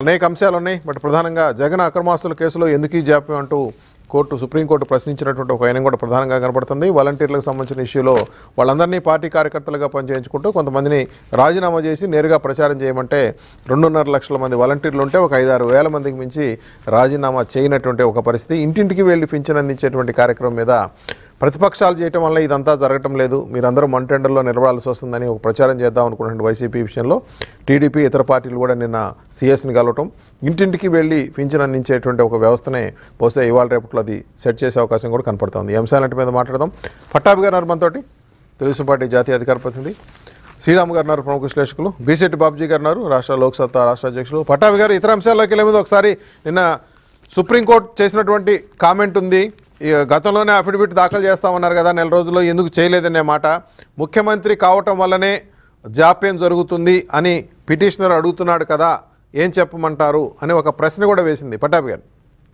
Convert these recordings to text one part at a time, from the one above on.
అనేక అంశాలు ఉన్నాయి బట్ ప్రధానంగా జగన్ అక్రమాస్తుల కేసులో ఎందుకు ఈ జాప్యం అంటూ కోర్టు సుప్రీంకోర్టు ప్రశ్నించినటువంటి ఒక ఆయన కూడా ప్రధానంగా కనబడుతుంది వాలంటీర్లకు సంబంధించిన ఇష్యూలో వాళ్ళందరినీ పార్టీ కార్యకర్తలుగా పనిచేయించుకుంటూ కొంతమందిని రాజీనామా చేసి నేరుగా ప్రచారం చేయమంటే రెండున్నర లక్షల మంది వాలంటీర్లు ఉంటే ఒక ఐదారు వేల మందికి మించి రాజీనామా చేయనటువంటి ఒక పరిస్థితి ఇంటింటికి వెళ్ళి పింఛన్ అందించేటువంటి కార్యక్రమం మీద ప్రతిపక్షాలు చేయటం వల్ల ఇదంతా జరగటం లేదు మీరందరూ మంటెండర్లో నిలబడాల్సి వస్తుందని ఒక ప్రచారం చేద్దాం అనుకున్నటువంటి వైసీపీ విషయంలో టీడీపీ ఇతర పార్టీలు కూడా నిన్న సీఎస్ని కలవటం ఇంటింటికి వెళ్ళి పింఛన్ అందించేటువంటి ఒక వ్యవస్థనే బహుశా ఇవాళ రేపట్లో అది సెట్ చేసే అవకాశం కూడా కనపడుతోంది ఈ అంశాలంటి మీద మాట్లాడదాం పట్టాభి గారు ఉన్నారు మనతోటి తెలుగుదేశం పార్టీ జాతీయ అధికార ప్రతినిధి శ్రీరామ్ గారు ఉన్నారు ప్రముఖ విశ్లేషకులు బీసెట్టి బాబుజీ గారు ఉన్నారు రాష్ట్ర లోక్సత్తా రాష్ట్ర అధ్యక్షులు పట్టాభి గారు ఇతర అంశాల్లోకి వెళ్ళే ముందు ఒకసారి నిన్న సుప్రీంకోర్టు చేసినటువంటి కామెంట్ ఉంది ఈ గతంలోనే అఫిడవిట్ దాఖలు చేస్తామన్నారు కదా నెల రోజుల్లో ఎందుకు చేయలేదనే మాట ముఖ్యమంత్రి కావటం వల్లనే జాప్యం జరుగుతుంది అని పిటిషనర్ అడుగుతున్నాడు కదా ఏం చెప్పమంటారు అని ఒక ప్రశ్న కూడా వేసింది పట్టాభి గారు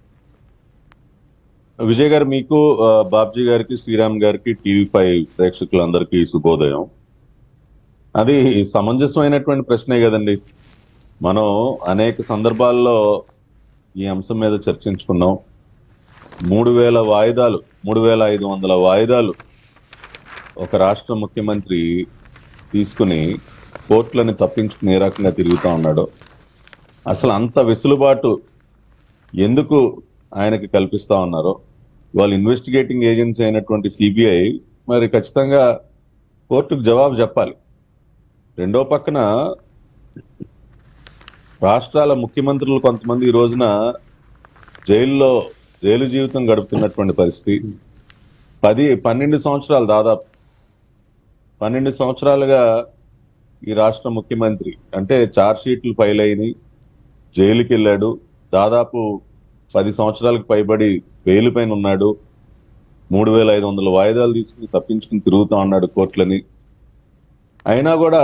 విజయ్ గారు మీకు ఆ, బాబ్జీ గారికి శ్రీరామ్ గారికి టీవీ ఫైవ్ ప్రేక్షకులందరికీ శుభోదయం అది సమంజసమైనటువంటి ప్రశ్నే కదండి మనం అనేక సందర్భాల్లో ఈ అంశం మీద చర్చించుకున్నాం మూడు వేల వాయిదాలు మూడు వేల ఐదు వందల వాయిదాలు ఒక రాష్ట్ర ముఖ్యమంత్రి తీసుకుని కోర్టులని తప్పించుకుని ఏ రకంగా తిరుగుతూ ఉన్నాడు అసలు అంత వెసులుబాటు ఎందుకు ఆయనకి కల్పిస్తా ఉన్నారో వాళ్ళు ఇన్వెస్టిగేటింగ్ ఏజెన్సీ అయినటువంటి సిబిఐ మరి ఖచ్చితంగా కోర్టుకు జవాబు చెప్పాలి రెండో పక్కన రాష్ట్రాల ముఖ్యమంత్రులు కొంతమంది ఈ రోజున జైల్లో జైలు జీవితం గడుపుతున్నటువంటి పరిస్థితి పది పన్నెండు సంవత్సరాలు దాదాపు పన్నెండు సంవత్సరాలుగా ఈ రాష్ట్ర ముఖ్యమంత్రి అంటే చార్జ్ షీట్లు ఫైల్ అయినాయి జైలుకి వెళ్ళాడు దాదాపు పది సంవత్సరాలకు పైబడి బెయిల్ పైన ఉన్నాడు మూడు వేల ఐదు వందల వాయిదాలు తీసుకుని తప్పించుకుని తిరుగుతా ఉన్నాడు కోర్టులని అయినా కూడా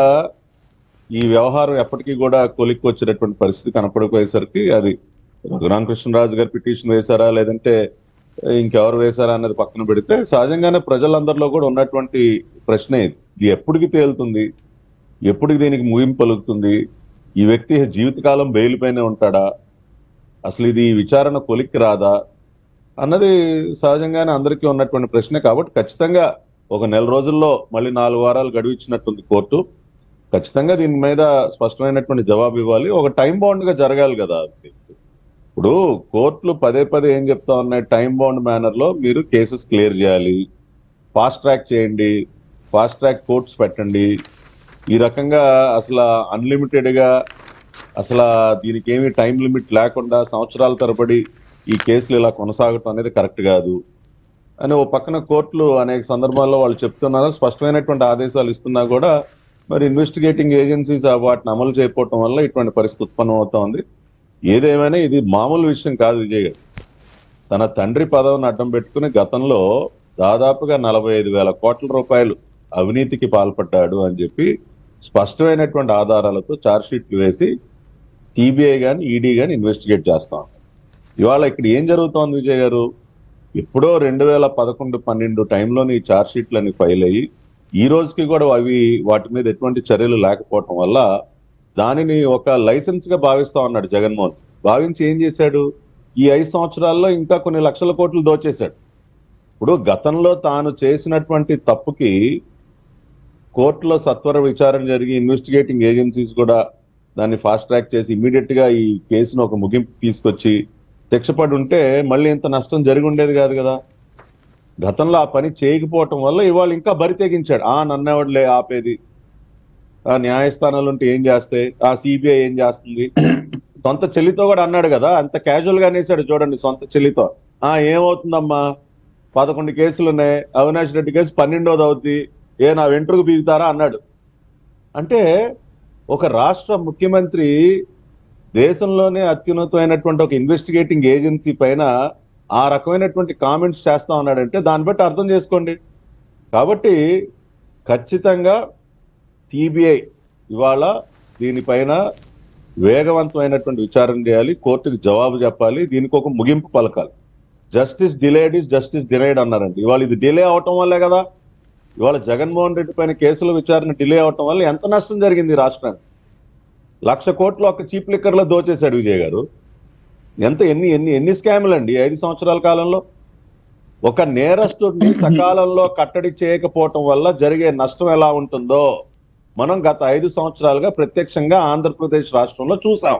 ఈ వ్యవహారం ఎప్పటికీ కూడా కొలిక్కి వచ్చేటటువంటి పరిస్థితి కనపడకపోయేసరికి అది రఘురామకృష్ణరాజు గారు పిటిషన్ వేశారా లేదంటే ఇంకెవరు వేశారా అన్నది పక్కన పెడితే సహజంగానే ప్రజలందరిలో కూడా ఉన్నటువంటి ప్రశ్నే ఇది ఇది ఎప్పటికి తేలుతుంది ఎప్పటికి దీనికి ముగింపు పలుకుతుంది ఈ వ్యక్తి జీవితకాలం బెయిల్ పైనే ఉంటాడా అసలు ఇది విచారణ కొలిక్కి రాదా అన్నది సహజంగానే అందరికీ ఉన్నటువంటి ప్రశ్నే కాబట్టి ఖచ్చితంగా ఒక నెల రోజుల్లో మళ్ళీ నాలుగు వారాలు గడువు ఇచ్చినట్టుంది కోర్టు ఖచ్చితంగా దీని మీద స్పష్టమైనటువంటి జవాబు ఇవ్వాలి ఒక టైం బౌండ్ గా జరగాలి కదా ఇప్పుడు కోర్టులు పదే పదే ఏం చెప్తా ఉన్నాయి టైం బౌండ్ మేనర్ లో మీరు కేసెస్ క్లియర్ చేయాలి ఫాస్ట్ ట్రాక్ చేయండి ఫాస్ట్ ట్రాక్ కోర్ట్స్ పెట్టండి ఈ రకంగా అసలు అన్లిమిటెడ్ గా అసలు దీనికి ఏమి టైం లిమిట్ లేకుండా సంవత్సరాల తరబడి ఈ కేసులు ఇలా కొనసాగటం అనేది కరెక్ట్ కాదు అని ఓ పక్కన కోర్టులు అనేక సందర్భాల్లో వాళ్ళు చెప్తున్నారు స్పష్టమైనటువంటి ఆదేశాలు ఇస్తున్నా కూడా మరి ఇన్వెస్టిగేటింగ్ ఏజెన్సీస్ వాటిని అమలు చేయకపోవటం వల్ల ఇటువంటి పరిస్థితి ఉత్పన్నం అవుతా ఉంది ఏదేమైనా ఇది మామూలు విషయం కాదు విజయ్ గారు తన తండ్రి పదవిని అడ్డం పెట్టుకుని గతంలో దాదాపుగా నలభై ఐదు వేల కోట్ల రూపాయలు అవినీతికి పాల్పడ్డాడు అని చెప్పి స్పష్టమైనటువంటి ఆధారాలతో ఛార్జ్షీట్లు వేసి సిబిఐ కానీ ఈడీ కానీ ఇన్వెస్టిగేట్ చేస్తాం ఇవాళ ఇక్కడ ఏం జరుగుతోంది విజయ్ గారు ఎప్పుడో రెండు వేల పదకొండు పన్నెండు టైంలోని ఈ ఛార్జ్షీట్లని ఫైల్ అయ్యి ఈ రోజుకి కూడా అవి వాటి మీద ఎటువంటి చర్యలు లేకపోవటం వల్ల దానిని ఒక లైసెన్స్ గా భావిస్తా ఉన్నాడు జగన్మోహన్ భావించి ఏం చేశాడు ఈ ఐదు సంవత్సరాల్లో ఇంకా కొన్ని లక్షల కోట్లు దోచేశాడు ఇప్పుడు గతంలో తాను చేసినటువంటి తప్పుకి కోర్టులో సత్వర విచారణ జరిగి ఇన్వెస్టిగేటింగ్ ఏజెన్సీస్ కూడా దాన్ని ఫాస్ట్ ట్రాక్ చేసి ఇమీడియట్ గా ఈ కేసును ఒక ముగింపు తీసుకొచ్చి శిక్షపడి ఉంటే మళ్ళీ ఇంత నష్టం జరిగి ఉండేది కాదు కదా గతంలో ఆ పని చేయకపోవటం వల్ల ఇవాళ ఇంకా బరి తెగించాడు ఆ నన్నెవడలే ఆపేది ఆ న్యాయస్థానాలు ఉంటే ఏం చేస్తాయి ఆ సిబిఐ ఏం చేస్తుంది సొంత చెల్లితో కూడా అన్నాడు కదా అంత క్యాజువల్ గా అనేసాడు చూడండి సొంత చెల్లితో ఆ ఏమవుతుందమ్మా పదకొండు కేసులు ఉన్నాయి అవినాష్ రెడ్డి కేసు పన్నెండోది అవుద్ది ఏ నా వెంట్రుకు బీగుతారా అన్నాడు అంటే ఒక రాష్ట్ర ముఖ్యమంత్రి దేశంలోనే అత్యున్నతమైనటువంటి ఒక ఇన్వెస్టిగేటింగ్ ఏజెన్సీ పైన ఆ రకమైనటువంటి కామెంట్స్ చేస్తా ఉన్నాడంటే దాన్ని బట్టి అర్థం చేసుకోండి కాబట్టి ఖచ్చితంగా సిబిఐ ఇవాళ దీనిపైన వేగవంతమైనటువంటి విచారణ చేయాలి కోర్టుకి జవాబు చెప్పాలి దీనికి ఒక ముగింపు పలకాలి justice delayed is justice delayed అన్నారండి ఇవాళ ఇది డిలే అవటం వల్లే కదా ఇవాళ జగన్మోహన్ రెడ్డి పైన కేసుల విచారణ డిలే అవటం వల్ల ఎంత నష్టం జరిగింది ఈ రాష్ట్రానికి లక్ష కోట్లు ఒక చీప్ లిక్కర్ లో దోచేశాడు విజయ్ గారు ఎంత ఎన్ని ఎన్ని ఎన్ని స్కాములు అండి ఐదు సంవత్సరాల కాలంలో ఒక నేరస్తుడిని సకాలంలో కట్టడి చేయకపోవటం వల్ల జరిగే నష్టం ఎలా ఉంటుందో మనం గత ఐదు సంవత్సరాలుగా ప్రత్యక్షంగా ఆంధ్రప్రదేశ్ రాష్ట్రంలో చూసాం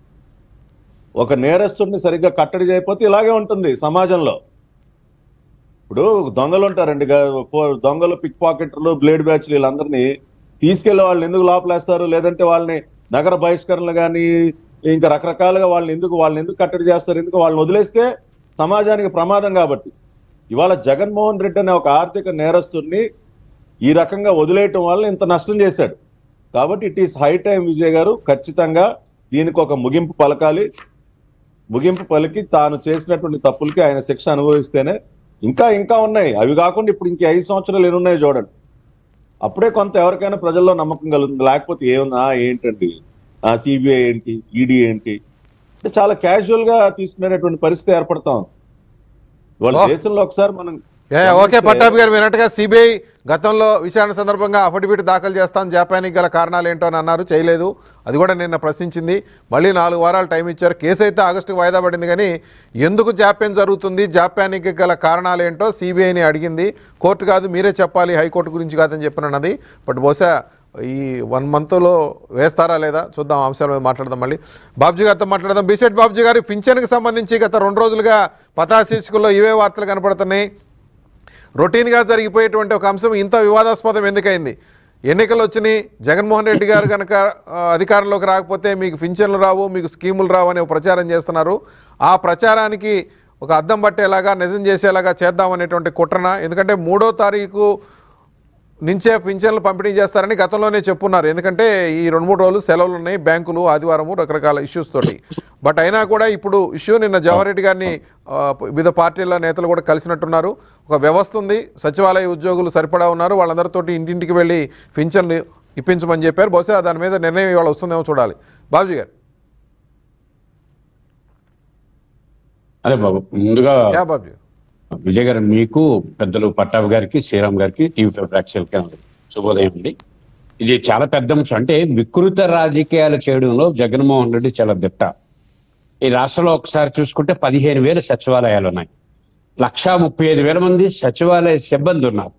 ఒక నేరస్తుడిని సరిగ్గా కట్టడి చేయకపోతే ఇలాగే ఉంటుంది సమాజంలో ఇప్పుడు దొంగలు ఉంటారండి గా- పో- దొంగలు పిక్ పాకెటర్లు బ్లేడ్ బ్యాచ్లు వీళ్ళందరినీ తీసుకెళ్లి వాళ్ళని ఎందుకు లోపలేస్తారు లేదంటే వాళ్ళని నగర బహిష్కరణలు కానీ ఇంకా రకరకాలుగా వాళ్ళని ఎందుకు వాళ్ళని ఎందుకు కట్టడి చేస్తారు ఎందుకు వాళ్ళని వదిలేస్తే సమాజానికి ప్రమాదం కాబట్టి ఇవాళ జగన్మోహన్ రెడ్డి అనే ఒక ఆర్థిక నేరస్తుడిని ఈ రకంగా వదిలేయటం వల్ల ఇంత నష్టం చేశాడు కాబట్టి it is high time Vijay గారు ఖచ్చితంగా దీనికి ఒక ముగింపు పలకాలి ముగింపు పలికి తాను చేసినటువంటి తప్పులకి ఆయన శిక్ష అనుభవిస్తేనే ఇంకా ఇంకా ఉన్నాయి అవి కాకుండా ఇప్పుడు ఇంక ఐదు సంవత్సరాలు ఎన్ని ఉన్నాయో చూడండి అప్పుడే కొంత ఎవరికైనా ప్రజల్లో నమ్మకం కలుగుతుంది లేకపోతే ఏమన్నా ఏంటండి ఆ సిబిఐ ఏంటి ఈడీ ఏంటి అంటే చాలా క్యాజువల్ గా తీసుకునేటువంటి పరిస్థితి ఏర్పడతా ఉంది వాళ్ళ ఓ. దేశంలో ఒకసారి మనం ఏ, ఓకే గమనిస్తే- పట్టాభి గారు విన్నట్టుగా సిబిఐ గతంలో విచారణ సందర్భంగా అఫిడవిట్ దాఖలు చేస్తాను జాపానికి గల కారణాలు ఏంటో అని అన్నారు చేయలేదు అది కూడా నిన్న ప్రశ్నించింది మళ్ళీ నాలుగు వారాలు టైం ఇచ్చారు కేసు అయితే ఆగస్టుకు వాయిదా పడింది కానీ ఎందుకు జాప్యం జరుగుతుంది జాప్యానికి గల కారణాలు ఏంటో సిబిఐని అడిగింది కోర్టు కాదు మీరే చెప్పాలి హైకోర్టు గురించి కాదని చెప్పినన్నది బట్ బహుశా ఈ వన్ మంత్లో వేస్తారా లేదా చూద్దాం ఆ అంశాల మీద మాట్లాడదాం మళ్ళీ బాబ్జీ గారితో మాట్లాడదాం బిసెట్ బాబ్జీ గారు పింఛన్కి సంబంధించి గత రెండు రోజులుగా పతాశీర్షికల్లో ఇవే వార్తలు కనపడుతున్నాయి రొటీన్గా జరిగిపోయేటువంటి ఒక అంశం ఇంత వివాదాస్పదం ఎందుకైంది ఎన్నికలు వచ్చినాయి జగన్మోహన్ రెడ్డి గారు కనుక ఆ, అధికారంలోకి రాకపోతే మీకు పింఛన్లు రావు మీకు స్కీములు రావు అనే ఒక ప్రచారం చేస్తున్నారు ఆ ప్రచారానికి ఒక అద్దం పట్టేలాగా నిజం చేసేలాగా చేద్దామనేటువంటి కుట్రన ఎందుకంటే మూడో తారీఖు నుంచే పింఛన్లు పంపిణీ చేస్తారని గతంలోనే చెప్పున్నారు ఎందుకంటే ఈ రెండు మూడు రోజులు సెలవులు ఉన్నాయి బ్యాంకులు ఆదివారము రకరకాల ఇష్యూస్ తోటి బట్ అయినా కూడా ఇప్పుడు ఇష్యూ నిన్న జవహర్ రెడ్డి గారిని ఆ, వివిధ పార్టీల నేతలు కూడా కలిసినట్టున్నారు ఒక వ్యవస్థ ఉంది సచివాలయ ఉద్యోగులు సరిపడా ఉన్నారు వాళ్ళందరితోటి ఇంటింటికి వెళ్ళి పింఛన్లు ఇప్పించమని చెప్పారు బహుశా దాని మీద నిర్ణయం ఇవాళ వస్తుందేమో చూడాలి బాబుజీ గారు అదే బాబు ముందుగా యా బాబుజీ విజయ్ గారు మీకు పెద్దలు పట్టాభి గారికి శ్రీరామ్ గారికి టీవీ ఫైవ్ ప్రేక్షకులకి శుభోదయం అండి ఇది చాలా పెద్ద అంశం అంటే వికృత రాజకీయాలు చేయడంలో జగన్మోహన్ రెడ్డి చాలా దిట్ట ఈ రాష్ట్రంలో ఒకసారి చూసుకుంటే పదిహేను వేల సచివాలయాలు ఉన్నాయి లక్షా ముప్పై ఐదు వేల మంది సచివాలయ సిబ్బంది ఉన్నారు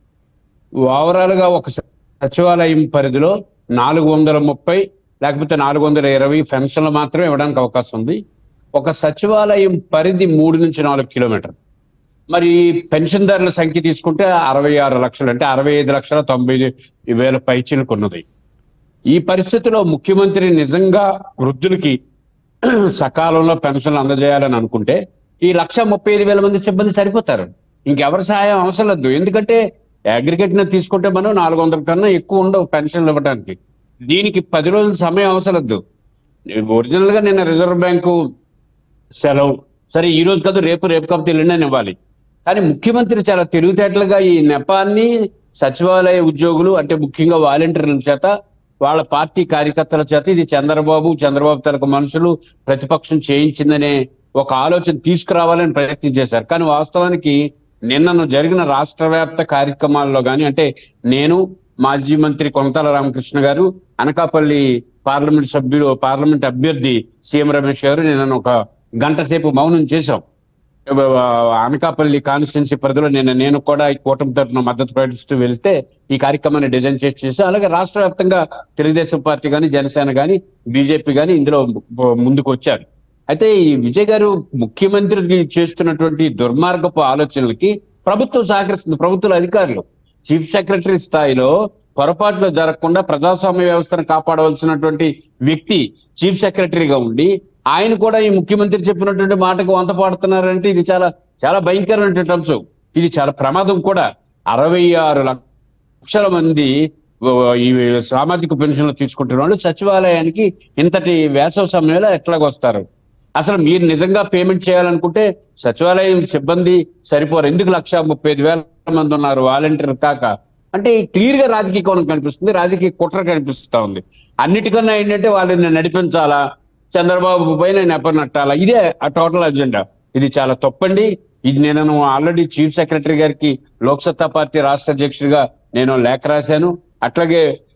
ఓవరాల్ గా ఒక సచివాలయం పరిధిలో నాలుగు వందల ముప్పై లేకపోతే నాలుగు వందల ఇరవై పెన్షన్లు మాత్రమే ఇవ్వడానికి అవకాశం ఉంది ఒక సచివాలయం పరిధి మూడు నుంచి నాలుగు కిలోమీటర్ మరి పెన్షన్దారుల సంఖ్య తీసుకుంటే అరవై ఆరు లక్షలు అంటే అరవై ఐదు లక్షల తొంభై వేల పైచీలకు ఉన్నది ఈ పరిస్థితిలో ముఖ్యమంత్రి నిజంగా వృద్ధులకి సకాలంలో పెన్షన్లు అందజేయాలని అనుకుంటే ఈ లక్ష ముప్పై ఐదు వేల మంది సిబ్బంది సరిపోతారు ఇంకెవరి సహాయం అవసరం లేదు ఎందుకంటే అగ్రిగేట్ తీసుకుంటే మనం నాలుగు వందల కన్నా ఎక్కువ ఉండవు పెన్షన్లు ఇవ్వడానికి దీనికి పది రోజుల సమయం అవసరం లేదు ఒరిజినల్ గా నిన్న రిజర్వ్ బ్యాంకు సెలవు సరే ఈ రోజు కాదు రేపు రేపు కాకపోతే ఎల్లుండి అని ఇవ్వాలి కానీ ముఖ్యమంత్రి చాలా తెలివితేటలుగా ఈ నెపాన్ని సచివాలయ ఉద్యోగులు అంటే ముఖ్యంగా వాలంటీర్ల చేత వాళ్ళ పార్టీ కార్యకర్తల చేత ఇది చంద్రబాబు చంద్రబాబు తనకు మనుషులు ప్రతిపక్షం చేయించిందనే ఒక ఆలోచన తీసుకురావాలని ప్రయత్నం చేశారు కానీ వాస్తవానికి నిన్నను జరిగిన రాష్ట్ర వ్యాప్త కార్యక్రమాల్లో కానీ అంటే నేను మాజీ మంత్రి కొనతాల రామకృష్ణ గారు అనకాపల్లి పార్లమెంట్ సభ్యులు పార్లమెంట్ అభ్యర్థి సీఎం రమేష్ గారు నిన్న ఒక గంట సేపు మౌనం చేశాం అనకాపల్లి కాన్స్టిట్యున్సీ పరిధిలో నేను నేను కూడా ఈ కూటమి తరఫున మద్దతు ప్రకటిస్తూ వెళ్తే ఈ కార్యక్రమాన్ని డిజైన్ చేసి చేసి అలాగే రాష్ట్ర వ్యాప్తంగా తెలుగుదేశం పార్టీ కానీ జనసేన కానీ బీజేపీ కానీ ఇందులో ము- ముందుకు వచ్చారు అయితే ఈ విజయ్ గారు ముఖ్యమంత్రికి చేస్తున్నటువంటి దుర్మార్గపు ఆలోచనలకి ప్రభుత్వం సహకరిస్తుంది ప్రభుత్వ అధికారులు చీఫ్ సెక్రటరీ స్థాయిలో పొరపాట్లు జరగకుండా ప్రజాస్వామ్య వ్యవస్థను కాపాడవలసినటువంటి వ్యక్తి చీఫ్ సెక్రటరీగా ఉండి ఆయన కూడా ఈ ముఖ్యమంత్రి చెప్పినటువంటి మాటకు వంత పాడుతున్నారంటే ఇది చాలా చాలా భయంకరమైనటువంటి అంశం ఇది చాలా ప్రమాదం కూడా అరవై ఆరు లక్షల మంది వ- ఈ సామాజిక పెన్షన్లు తీసుకుంటున్న వాళ్ళు సచివాలయానికి ఇంతటి వేసవ సమయంలో ఎట్లాగ వస్తారు అసలు మీరు నిజంగా పేమెంట్ చేయాలనుకుంటే సచివాలయం సిబ్బంది సరిపోరు ఎందుకు లక్ష ముప్పై ఐదు వేల మంది ఉన్నారు వాలంటీర్ కాక అంటే క్లియర్ గా రాజకీయ కోణం కనిపిస్తుంది రాజకీయ కుట్ర కనిపిస్తా ఉంది అన్నిటికన్నా ఏంటంటే వాళ్ళని నడిపించాలా చంద్రబాబు పైన నెప్పనట్టాలా ఇదే ఆ టోటల్ అజెండా ఇది చాలా తప్పండి ఇది నేను ఆల్రెడీ చీఫ్ సెక్రటరీ గారికి లోక్సత్తా పార్టీ రాష్ట్ర అధ్యక్షుడిగా నేను లేఖ రాశాను అట్లాగే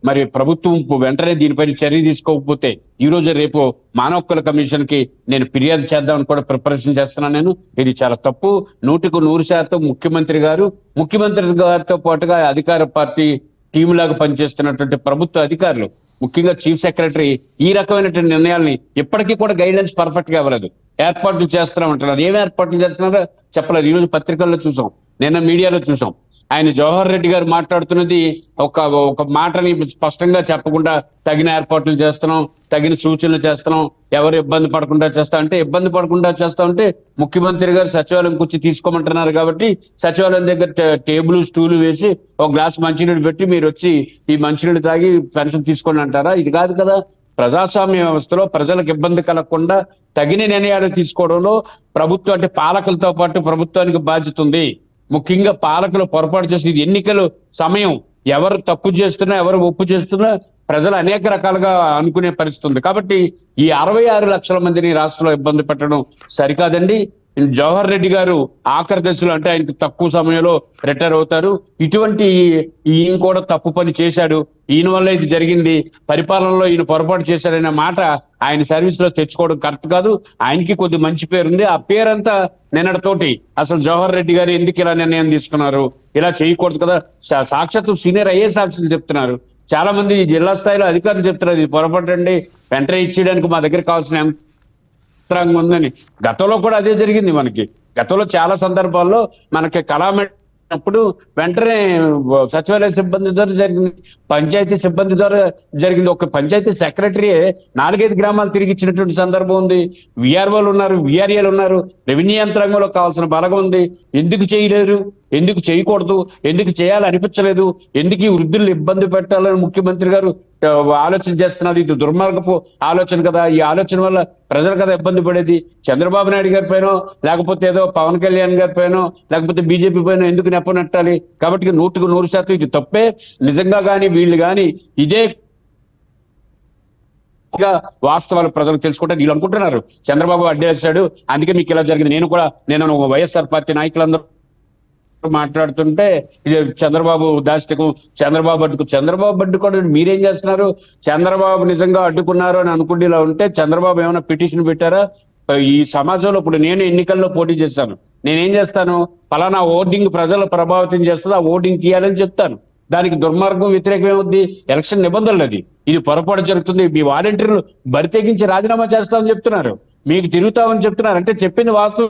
మరి ప్రభుత్వం వెంటనే దీనిపైన చర్య తీసుకోకపోతే ఈ రోజు రేపు మానవ హక్కుల కమిషన్ కి నేను ఫిర్యాదు చేద్దామని కూడా ప్రిపరేషన్ చేస్తున్నాను నేను ఇది చాలా తప్పు నూటికి నూరు శాతం ముఖ్యమంత్రి గారు ముఖ్యమంత్రి గారితో పాటుగా అధికార పార్టీ టీం లాగా పనిచేస్తున్నటువంటి ప్రభుత్వ అధికారులు ముఖ్యంగా చీఫ్ సెక్రటరీ ఈ రకమైనటువంటి నిర్ణయాల్ని ఇప్పటికీ కూడా గైడ్లైన్స్ పర్ఫెక్ట్ గా ఇవ్వలేదు ఏర్పాట్లు చేస్తున్నామంటున్నారు ఏం ఏర్పాట్లు చేస్తున్నారో చెప్పలేదు ఈ రోజు పత్రికల్లో చూసాం నిన్న మీడియాలో చూసాం ఆయన జవహర్ రెడ్డి గారు మాట్లాడుతున్నది ఒక ఒక మాటని స్పష్టంగా చెప్పకుండా తగిన ఏర్పాట్లు చేస్తున్నాం తగిన సూచనలు చేస్తున్నాం ఎవరు ఇబ్బంది పడకుండా చేస్తా అంటే ఇబ్బంది పడకుండా చేస్తా ఉంటే ముఖ్యమంత్రి గారు సచివాలయం కూర్చి తీసుకోమంటున్నారు కాబట్టి సచివాలయం దగ్గర టే- టేబుల్ స్టూలు వేసి ఒక గ్లాస్ మంచినీళ్ళు పెట్టి మీరు వచ్చి ఈ మంచినీళ్ళు తాగి పెన్షన్ తీసుకోండి అంటారా ఇది కాదు కదా ప్రజాస్వామ్య వ్యవస్థలో ప్రజలకు ఇబ్బంది కలగకుండా తగిన నిర్ణయాలు తీసుకోవడంలో ప్రభుత్వం అంటే పాలకులతో పాటు ప్రభుత్వానికి బాధ్యత ఉంది ముఖ్యంగా పాలకులు పొరపాటు చేసి ఇది ఎన్నికలు సమయం ఎవరు తప్పు చేస్తున్నా ఎవరు ఒప్పు చేస్తున్నా ప్రజలు అనేక రకాలుగా అనుకునే పరిస్థితి ఉంది కాబట్టి ఈ అరవై ఆరు లక్షల మందిని రాష్ట్రంలో ఇబ్బంది పెట్టడం సరికాదండి జవహర్ రెడ్డి గారు ఆఖరి దశలో అంటే ఆయనకు తక్కువ సమయంలో రిటైర్ అవుతారు ఇటువంటి ఈయన కూడా తప్పు పని చేశాడు ఈయన వల్ల ఇది జరిగింది పరిపాలనలో ఈయన పొరపాటు చేశాడనే మాట ఆయన సర్వీస్ లో తెచ్చుకోవడం కరెక్ట్ కాదు ఆయనకి కొద్ది మంచి పేరు ఉంది ఆ పేరంతా నిన్నటితోటి అసలు జవహర్ రెడ్డి గారు ఎందుకు ఇలా నిర్ణయం తీసుకున్నారు ఇలా చేయకూడదు కదా సా- సాక్షాత్తు సీనియర్ ఐఏఎస్ ఆఫీసర్లు చెప్తున్నారు చాలా మంది జిల్లా స్థాయిలో అధికారులు చెప్తున్నారు ఇది పొరపాటు అండి వెంటనే ఇచ్చేయడానికి మా దగ్గర కావాల్సిన యంత్రాంగం ఉందని గతంలో కూడా అదే జరిగింది మనకి గతంలో చాలా సందర్భాల్లో మనకి కళామె అప్పుడు వెంటనే సచివాలయ సిబ్బంది ద్వారా జరిగింది పంచాయతీ సిబ్బంది ద్వారా జరిగింది ఒక పంచాయతీ సెక్రటరీ నాలుగైదు గ్రామాలు తిరిగి ఇచ్చినటువంటి సందర్భం ఉంది విఆర్ఓలు ఉన్నారు విఆర్ఏలు ఉన్నారు రెవెన్యూ యంత్రాంగంలో కావాల్సిన బలగం ఉంది ఎందుకు చేయలేరు ఎందుకు చేయకూడదు ఎందుకు చేయాలి అనిపించలేదు ఎందుకు ఈ వృద్ధులు ఇబ్బంది పెట్టాలని ముఖ్యమంత్రి గారు ఆ, ఆలోచన చేస్తున్నారు ఇది దుర్మార్గపు ఆలోచన కదా ఈ ఆలోచన వల్ల ప్రజలు కదా ఇబ్బంది పడేది చంద్రబాబు నాయుడు గారి పైన లేకపోతే ఏదో పవన్ కళ్యాణ్ గారి పైన లేకపోతే బీజేపీ పైన ఎందుకు నెప్పనట్టాలి కాబట్టి నూటికి నూరు శాతం ఇది తప్పే నిజంగా గాని వీళ్ళు గాని ఇదే గా వాస్తవాలు ప్రజలు తెలుసుకుంటే వీళ్ళు అనుకుంటున్నారు చంద్రబాబు అడ్డేశాడు అందుకే మీకు ఇలా జరిగింది నేను కూడా నేను వైఎస్ఆర్ పార్టీ నాయకులందరూ మాట్లాడుతుంటే ఇది చంద్రబాబు దాష్టికం చంద్రబాబు అడ్డుకు చంద్రబాబు అడ్డుకోవడం మీరేం చేస్తున్నారు చంద్రబాబు నిజంగా అడ్డుకున్నారు అని అనుకుంటే ఇలా ఉంటే చంద్రబాబు ఏమైనా పిటిషన్ పెట్టారా ఈ సమాజంలో ఇప్పుడు నేను ఎన్నికల్లో పోటీ చేస్తాను నేనేం చేస్తాను పలానా ఓటింగ్ ప్రజలు ప్రభావితం చేస్తుంది ఆ ఓటింగ్ తీయాలని చెప్తాను దానికి దుర్మార్గం వ్యతిరేకం ఏమవుద్ది ఎలక్షన్ నిబంధనలు అది ఇది పొరపాటు జరుగుతుంది మీ వాలంటీర్లు బరి తెగించి రాజీనామా చేస్తామని చెప్తున్నారు మీకు తిరుగుతామని చెప్తున్నారు అంటే చెప్పింది వాస్తవం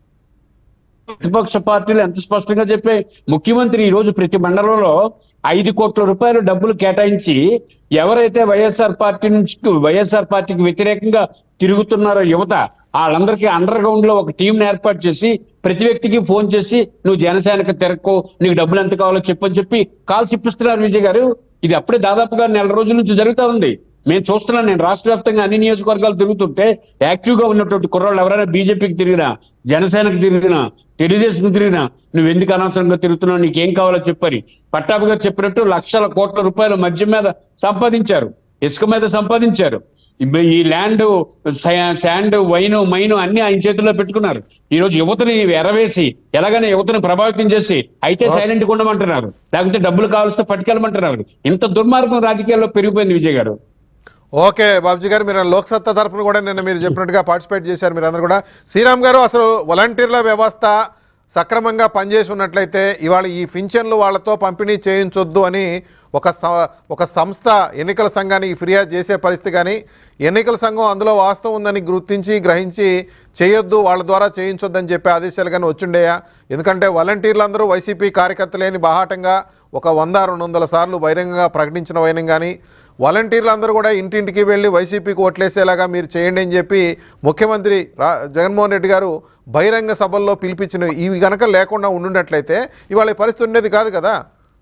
ప్రతిపక్ష పార్టీలు ఎంత స్పష్టంగా చెప్పే ముఖ్యమంత్రి ఈ రోజు ప్రతి మండలంలో ఐదు కోట్ల రూపాయలు డబ్బులు కేటాయించి ఎవరైతే వైఎస్ఆర్ పార్టీ నుంచి వైఎస్ఆర్ పార్టీకి వ్యతిరేకంగా తిరుగుతున్నారో యువత వాళ్ళందరికీ అండర్ గ్రౌండ్ లో ఒక టీం ఏర్పాటు చేసి ప్రతి వ్యక్తికి ఫోన్ చేసి నువ్వు జనసేనకు తిరక్కో నీకు డబ్బులు ఎంత కావాలో చెప్పని చెప్పి కాల్స్ ఇప్పిస్తున్నారు విజయ్ గారు ఇది అప్పుడే దాదాపుగా నెల రోజుల నుంచి జరుగుతా ఉంది మేము చూస్తున్నాం నేను రాష్ట్ర వ్యాప్తంగా అన్ని నియోజకవర్గాలు తిరుగుతుంటే యాక్టివ్ గా ఉన్నటువంటి కుర్రాళ్ళు ఎవరైనా బీజేపీకి తిరిగినా జనసేనకు తిరిగినా తెలుగుదేశంకి తిరిగినా నువ్వు ఎందుకు అనవసరంగా తిరుగుతున్నావు నీకేం కావాలో చెప్పని పట్టాభి గారు చెప్పినట్టు లక్షల కోట్ల రూపాయల మద్యం మీద సంపాదించారు ఇసుక మీద సంపాదించారు ఇబ్బ- ఈ ల్యాండ్ శాండ్ వైన్ మైన్ అన్ని ఆయన చేతుల్లో పెట్టుకున్నారు ఈ రోజు యువతని ఎరవేసి ఎలాగైనా యువతని ప్రభావితం చేసి అయితే సైలెంట్ ఉండమంటున్నారు లేకపోతే డబ్బులు కావాల్స్తే పట్టుకెళ్ళమంటున్నారు ఇంత దుర్మార్గం రాజకీయాల్లో పెరిగిపోయింది విజయ్ గారు ఓకే బాబుజీ గారు మీరు లోక్సత్తా తరపున కూడా నిన్న మీరు చెప్పినట్టుగా పార్టిసిపేట్ చేశారు మీరు అందరూ కూడా శ్రీరామ్ గారు అసలు వాలంటీర్ల వ్యవస్థ సక్రమంగా పనిచేసి ఉన్నట్లయితే ఇవాళ ఈ పింఛన్లు వాళ్ళతో పంపిణీ చేయించొద్దు అని ఒక స- ఒక సంస్థ ఎన్నికల సంఘానికి ఫిర్యాదు చేసే పరిస్థితి కానీ ఎన్నికల సంఘం అందులో వాస్తవం ఉందని గుర్తించి గ్రహించి చేయొద్దు వాళ్ళ ద్వారా చేయించొద్దని చెప్పే ఆదేశాలు కానీ వచ్చిండేయా ఎందుకంటే వాలంటీర్లందరూ వైసీపీ కార్యకర్తలేని బాహాటంగా ఒక వంద రెండు వందల సార్లు బహిరంగంగా ప్రకటించిన వైనం కానీ వాలంటీర్లందరూ కూడా ఇంటింటికి వెళ్ళి వైసీపీకి ఓట్లేసేలాగా మీరు చేయండి అని చెప్పి ముఖ్యమంత్రి రా జగన్మోహన్ రెడ్డి గారు బహిరంగ సభల్లో పిలిపించిన ఇవి గనక లేకుండా ఉండున్నట్లయితే ఇవాళ ఈ పరిస్థితి ఉండేది కాదు కదా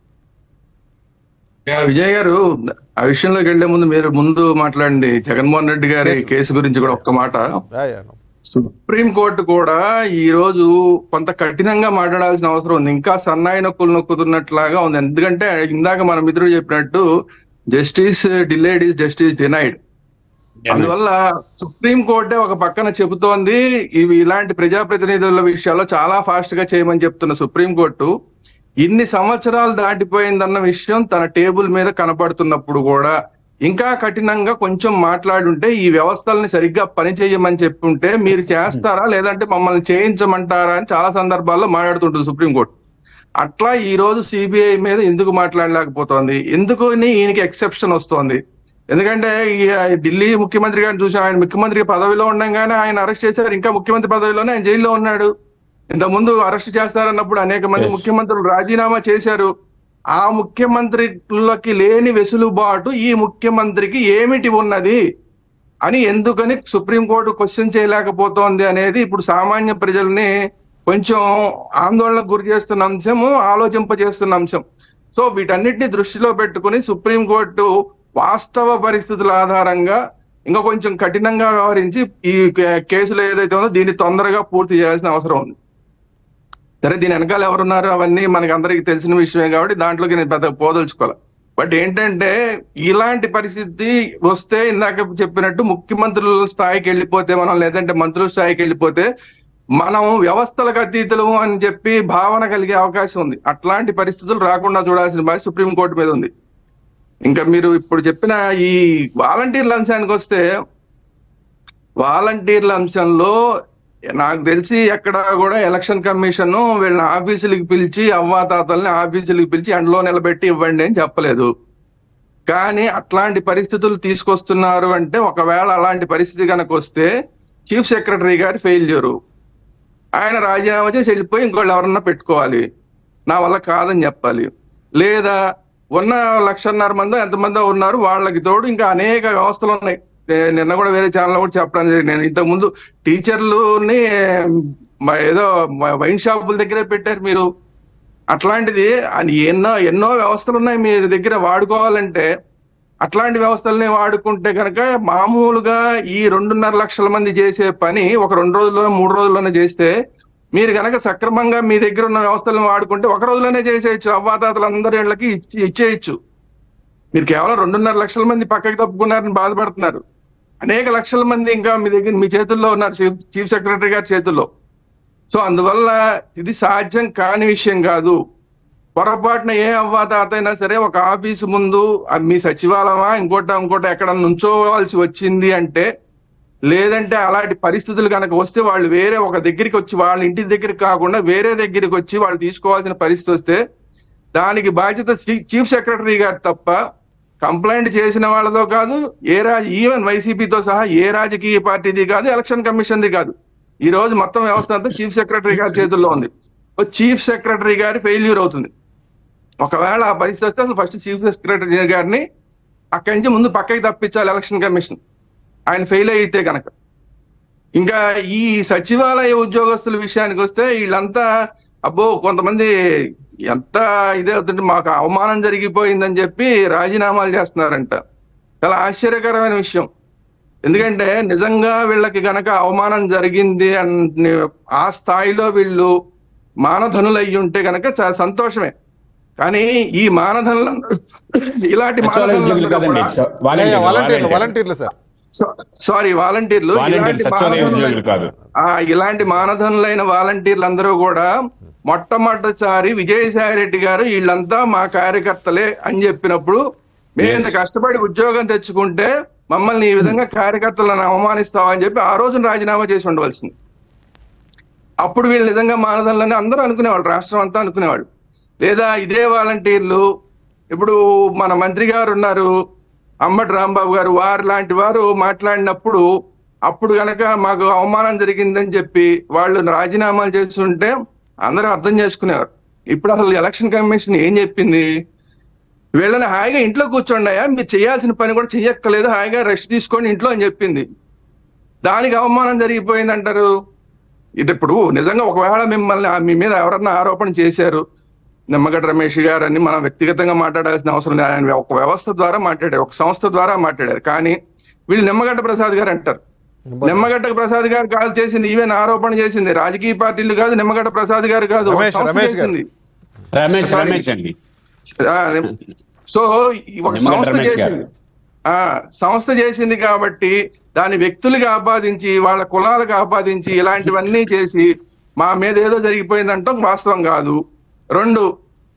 యా, విజయ్ గారు ఆ విషయంలోకి వెళ్లే ముందు మీరు ముందు మాట్లాడండి జగన్మోహన్ రెడ్డి గారి కేసు. కేసు గురించి కూడా ఒక్క మాట యా, యా. సుప్రీం కోర్టు కూడా ఈ రోజు కొంత కఠినంగా మాట్లాడాల్సిన అవసరం ఉంది ఇంకా సన్నాయి నొక్కులు నొక్కుతున్నట్లాగా ఉంది ఎందుకంటే ఇందాక మన మిత్రుడు చెప్పినట్టు justice delayed is justice denied అందువల్ల సుప్రీం కోర్టే ఒక పక్కన చెబుతోంది ఇవి ఇలాంటి ప్రజాప్రతినిధుల విషయాల్లో చాలా ఫాస్ట్ గా చేయమని చెప్తున్న సుప్రీం కోర్టు ఇన్ని సంవత్సరాలు దాటిపోయిందన్న విషయం తన టేబుల్ మీద కనపడుతున్నప్పుడు కూడా ఇంకా కఠినంగా కొంచెం మాట్లాడుంటే ఈ వ్యవస్థల్ని సరిగ్గా పని చేయమని చెప్పుంటే మీరు చేస్తారా లేదంటే మమ్మల్ని చేయించమంటారా అని చాలా సందర్భాల్లో మాట్లాడుతుంటుంది సుప్రీంకోర్టు అట్లా ఈ రోజు సిబిఐ మీద ఎందుకు మాట్లాడలేకపోతోంది ఎందుకు అని ఈయనకి ఎక్సెప్షన్ వస్తోంది ఎందుకంటే ఈ ఢిల్లీ ముఖ్యమంత్రి గారిని చూసాం ఆయన ముఖ్యమంత్రి పదవిలో ఉండగానే ఆయన అరెస్ట్ చేశారు ఇంకా ముఖ్యమంత్రి పదవిలోనే ఆయన జైల్లో ఉన్నాడు ఇంత ముందు అరెస్ట్ చేస్తారన్నప్పుడు అనేక మంది Yes. ముఖ్యమంత్రులు రాజీనామా చేశారు ఆ ముఖ్యమంత్రులకి లేని వెసులుబాటు ఈ ముఖ్యమంత్రికి ఏమిటి ఉన్నది అని ఎందుకని సుప్రీంకోర్టు క్వశ్చన్ చేయలేకపోతోంది అనేది ఇప్పుడు సామాన్య ప్రజల్ని కొంచెం ఆందోళనకు గురి చేస్తున్న అంశము ఆలోచింపజేస్తున్న అంశం సో వీటన్నిటిని దృష్టిలో పెట్టుకుని సుప్రీంకోర్టు వాస్తవ పరిస్థితుల ఆధారంగా ఇంకా కొంచెం కఠినంగా వ్యవహరించి ఈ కే- కేసులు ఏదైతే ఉందో దీన్ని తొందరగా పూర్తి చేయాల్సిన అవసరం ఉంది సరే దీని వెనకాల ఎవరున్నారు అవన్నీ మనకి అందరికీ తెలిసిన విషయమే కాబట్టి దాంట్లోకి నేను పెద్ద పోదలుచుకోవాలి బట్ ఏంటంటే ఇలాంటి పరిస్థితి వస్తే ఇందాక చెప్పినట్టు ముఖ్యమంత్రుల స్థాయికి వెళ్ళిపోతే మనం లేదంటే మంత్రుల స్థాయికి వెళ్ళిపోతే మనం వ్యవస్థలకు అతీతులు అని చెప్పి భావన కలిగే అవకాశం ఉంది అట్లాంటి పరిస్థితులు రాకుండా చూడాల్సిన బాధ్యత సుప్రీంకోర్టు మీద ఉంది ఇంకా మీరు ఇప్పుడు చెప్పిన ఈ వాలంటీర్ల అంశానికి వస్తే వాలంటీర్ల అంశంలో నాకు తెలిసి ఎక్కడ కూడా ఎలక్షన్ కమిషన్ వీళ్ళని ఆఫీసులకు పిలిచి అవ్వాతాతల్ని ఆఫీసులకు పిలిచి ఎండలో నిలబెట్టి ఇవ్వండి అని చెప్పలేదు కానీ అట్లాంటి పరిస్థితులు తీసుకొస్తున్నారు అంటే ఒకవేళ అలాంటి పరిస్థితి కనుక వస్తే చీఫ్ సెక్రటరీ గారి ఫెయిల్యూరు ఆయన రాజీనామా చేసి వెళ్ళిపోయి ఇంకోళ్ళు ఎవరన్నా పెట్టుకోవాలి నా వల్ల కాదని చెప్పాలి లేదా ఉన్న లక్షన్నర మంది ఎంతమందో ఉన్నారు వాళ్ళకి తోడు ఇంకా అనేక వ్యవస్థలు ఉన్నాయి నే- నిన్న కూడా వేరే ఛానల్ కూడా చెప్పడం జరిగింది నేను ఇంతకు ముందు టీచర్లుని మ- ఏదో మ- వైన్ షాపుల దగ్గరే పెట్టారు మీరు అట్లాంటిది అని ఎన్నో ఎన్నో వ్యవస్థలు ఉన్నాయి మీ దగ్గర వాడుకోవాలంటే అట్లాంటి వ్యవస్థల్ని వాడుకుంటే కనుక మామూలుగా ఈ రెండున్నర లక్షల మంది చేసే పని ఒక రెండు రోజుల్లోనే మూడు రోజుల్లోనే చేస్తే మీరు కనుక సక్రమంగా మీ దగ్గర ఉన్న వ్యవస్థలను వాడుకుంటే ఒక రోజులోనే చేసేయచ్చు అవ్వాతాతలు అందరి ఇళ్ళకి ఇచ్చి ఇచ్చేయచ్చు మీరు కేవలం రెండున్నర లక్షల మంది పక్కకి తప్పుకున్నారని బాధపడుతున్నారు అనేక లక్షల మంది ఇంకా మీ దగ్గర మీ చేతుల్లో ఉన్నారు చీఫ్ చీఫ్ సెక్రటరీ గారి చేతుల్లో సో అందువల్ల ఇది సాధ్యం కాని విషయం కాదు పొరపాటున ఏ అవ్వాతాత అయినా సరే ఒక ఆఫీసు ముందు ఆ మీ సచివాలయమా ఇంకోట ఇంకోట ఎక్కడ నుంచోవాల్సి వచ్చింది అంటే లేదంటే అలాంటి పరిస్థితులు కనుక వస్తే వాళ్ళు వేరే ఒక దగ్గరికి వచ్చి వాళ్ళ ఇంటి దగ్గరికి కాకుండా వేరే దగ్గరికి వచ్చి వాళ్ళు తీసుకోవాల్సిన పరిస్థితి వస్తే దానికి బాధ్యత చీ- చీఫ్ సెక్రటరీ గారు తప్ప కంప్లైంట్ చేసిన వాళ్ళతో కాదు ఏ రాజ ఈవెన్ వైసీపీతో సహా ఏ రాజకీయ పార్టీది కాదు ఎలక్షన్ కమిషన్ది కాదు ఈ రోజు మొత్తం వ్యవస్థ అంతా చీఫ్ సెక్రటరీ గారి చేతుల్లో ఉంది ఓ చీఫ్ సెక్రటరీ గారి ఫెయిల్యూర్ అవుతుంది ఒకవేళ ఆ పరిస్థితి వస్తే అసలు ఫస్ట్ చీఫ్ సెక్రటరీ గారిని అక్కడి నుంచి ముందు పక్కకి తప్పించాలి ఎలక్షన్ కమిషన్ ఆయన ఫెయిల్ అయితే కనుక ఇంకా ఈ సచివాలయ ఉద్యోగస్తుల విషయానికి వస్తే వీళ్ళంతా అబ్బో కొంతమంది ఎంత ఇదే అవుతుంటే మాకు అవమానం జరిగిపోయిందని చెప్పి రాజీనామాలు చేస్తున్నారంట చాలా ఆశ్చర్యకరమైన విషయం ఎందుకంటే నిజంగా వీళ్ళకి గనక అవమానం జరిగింది అని ఆ స్థాయిలో వీళ్ళు మానధనులు అయ్యి ఉంటే గనక చాలా సంతోషమే కానీ ఈ మానధనులందరూ ఇలాంటి సచివాలయ ఉద్యోగులు కాదండి మానధనులందరూ స- వాలంటీర్లు, వాలంటీర్లు వాలంటీర్లు. వాలంటీర్లు సార్ సారీ వాలంటీర్లు వాలంటీర్లు ఇలాంటి సచివాలయ మానధనులైన- ఉద్యోగులు కాదు ఆ ఇలాంటి మానధనులైన వాలంటీర్లు అందరూ కూడా మొట్టమొదటిసారి విజయసాయి రెడ్డి గారు వీళ్ళంతా మా కార్యకర్తలే అని చెప్పినప్పుడు మేము ఇంత Yes. కష్టపడి ఉద్యోగం తెచ్చుకుంటే మమ్మల్ని ఈ విధంగా కార్యకర్తలను అవమానిస్తామని చెప్పి ఆ రోజున రాజీనామా చేసి ఉండవలసింది అప్పుడు వీళ్ళు నిజంగా మానధనులని అందరూ అనుకునేవాళ్ళు రాష్ట్రం అంతా అనుకునేవాళ్ళు లేదా ఇదే వాలంటీర్లు ఇప్పుడు మన మంత్రి గారు ఉన్నారు అంబటి రాంబాబు గారు వారు లాంటి వారు మాట్లాడినప్పుడు అప్పుడు గనక మాకు అవమానం జరిగిందని చెప్పి వాళ్ళు రాజీనామాలు చేస్తుంటే అందరూ అర్థం చేసుకునేవారు ఇప్పుడు అసలు ఎలక్షన్ కమిషన్ ఏం చెప్పింది వీళ్ళని హాయిగా ఇంట్లో కూర్చోండియా మీరు చేయాల్సిన పని కూడా చెయ్యక్కలేదు హాయిగా రెస్ట్ తీసుకోండి ఇంట్లో అని చెప్పింది దానికి అవమానం జరిగిపోయింది అంటారు ఇది ఇప్పుడు నిజంగా ఒకవేళ మిమ్మల్ని మీ మీద ఎవరన్నా ఆరోపణ చేశారు నిమ్మగడ్డ రమేష్ గారు అని మనం వ్యక్తిగతంగా మాట్లాడాల్సిన అవసరం లేదు ఆయన ఒక వ్యవస్థ ద్వారా మాట్లాడారు ఒక సంస్థ ద్వారా మాట్లాడారు కానీ వీళ్ళు నిమ్మగడ్డ ప్రసాద్ గారు అంటారు నిమ్మగడ్డ ప్రసాద్ గారు కాదు చేసింది ఈవెన్ ఆరోపణ చేసింది రాజకీయ పార్టీలు కాదు నిమ్మగడ్డ ప్రసాద్ గారు కాదు ఒక రమేష్- సంస్థ రమేష్ గారు. చేసింది. రమేష్ Sorry. రమేష్ అండి ఆ, నిమ్- సో ఈ ఒక నిమ్మగడ్డ సంస్థ రమేష్ గారు. చేసింది ఆ సంస్థ చేసింది కాబట్టి దాని వ్యక్తులుగా ఆపాదించి వాళ్ళ కులాలకు ఆపాదించి ఇలాంటివన్నీ చేసి మా మీద ఏదో జరిగిపోయిందంటాం వాస్తవం కాదు రెండు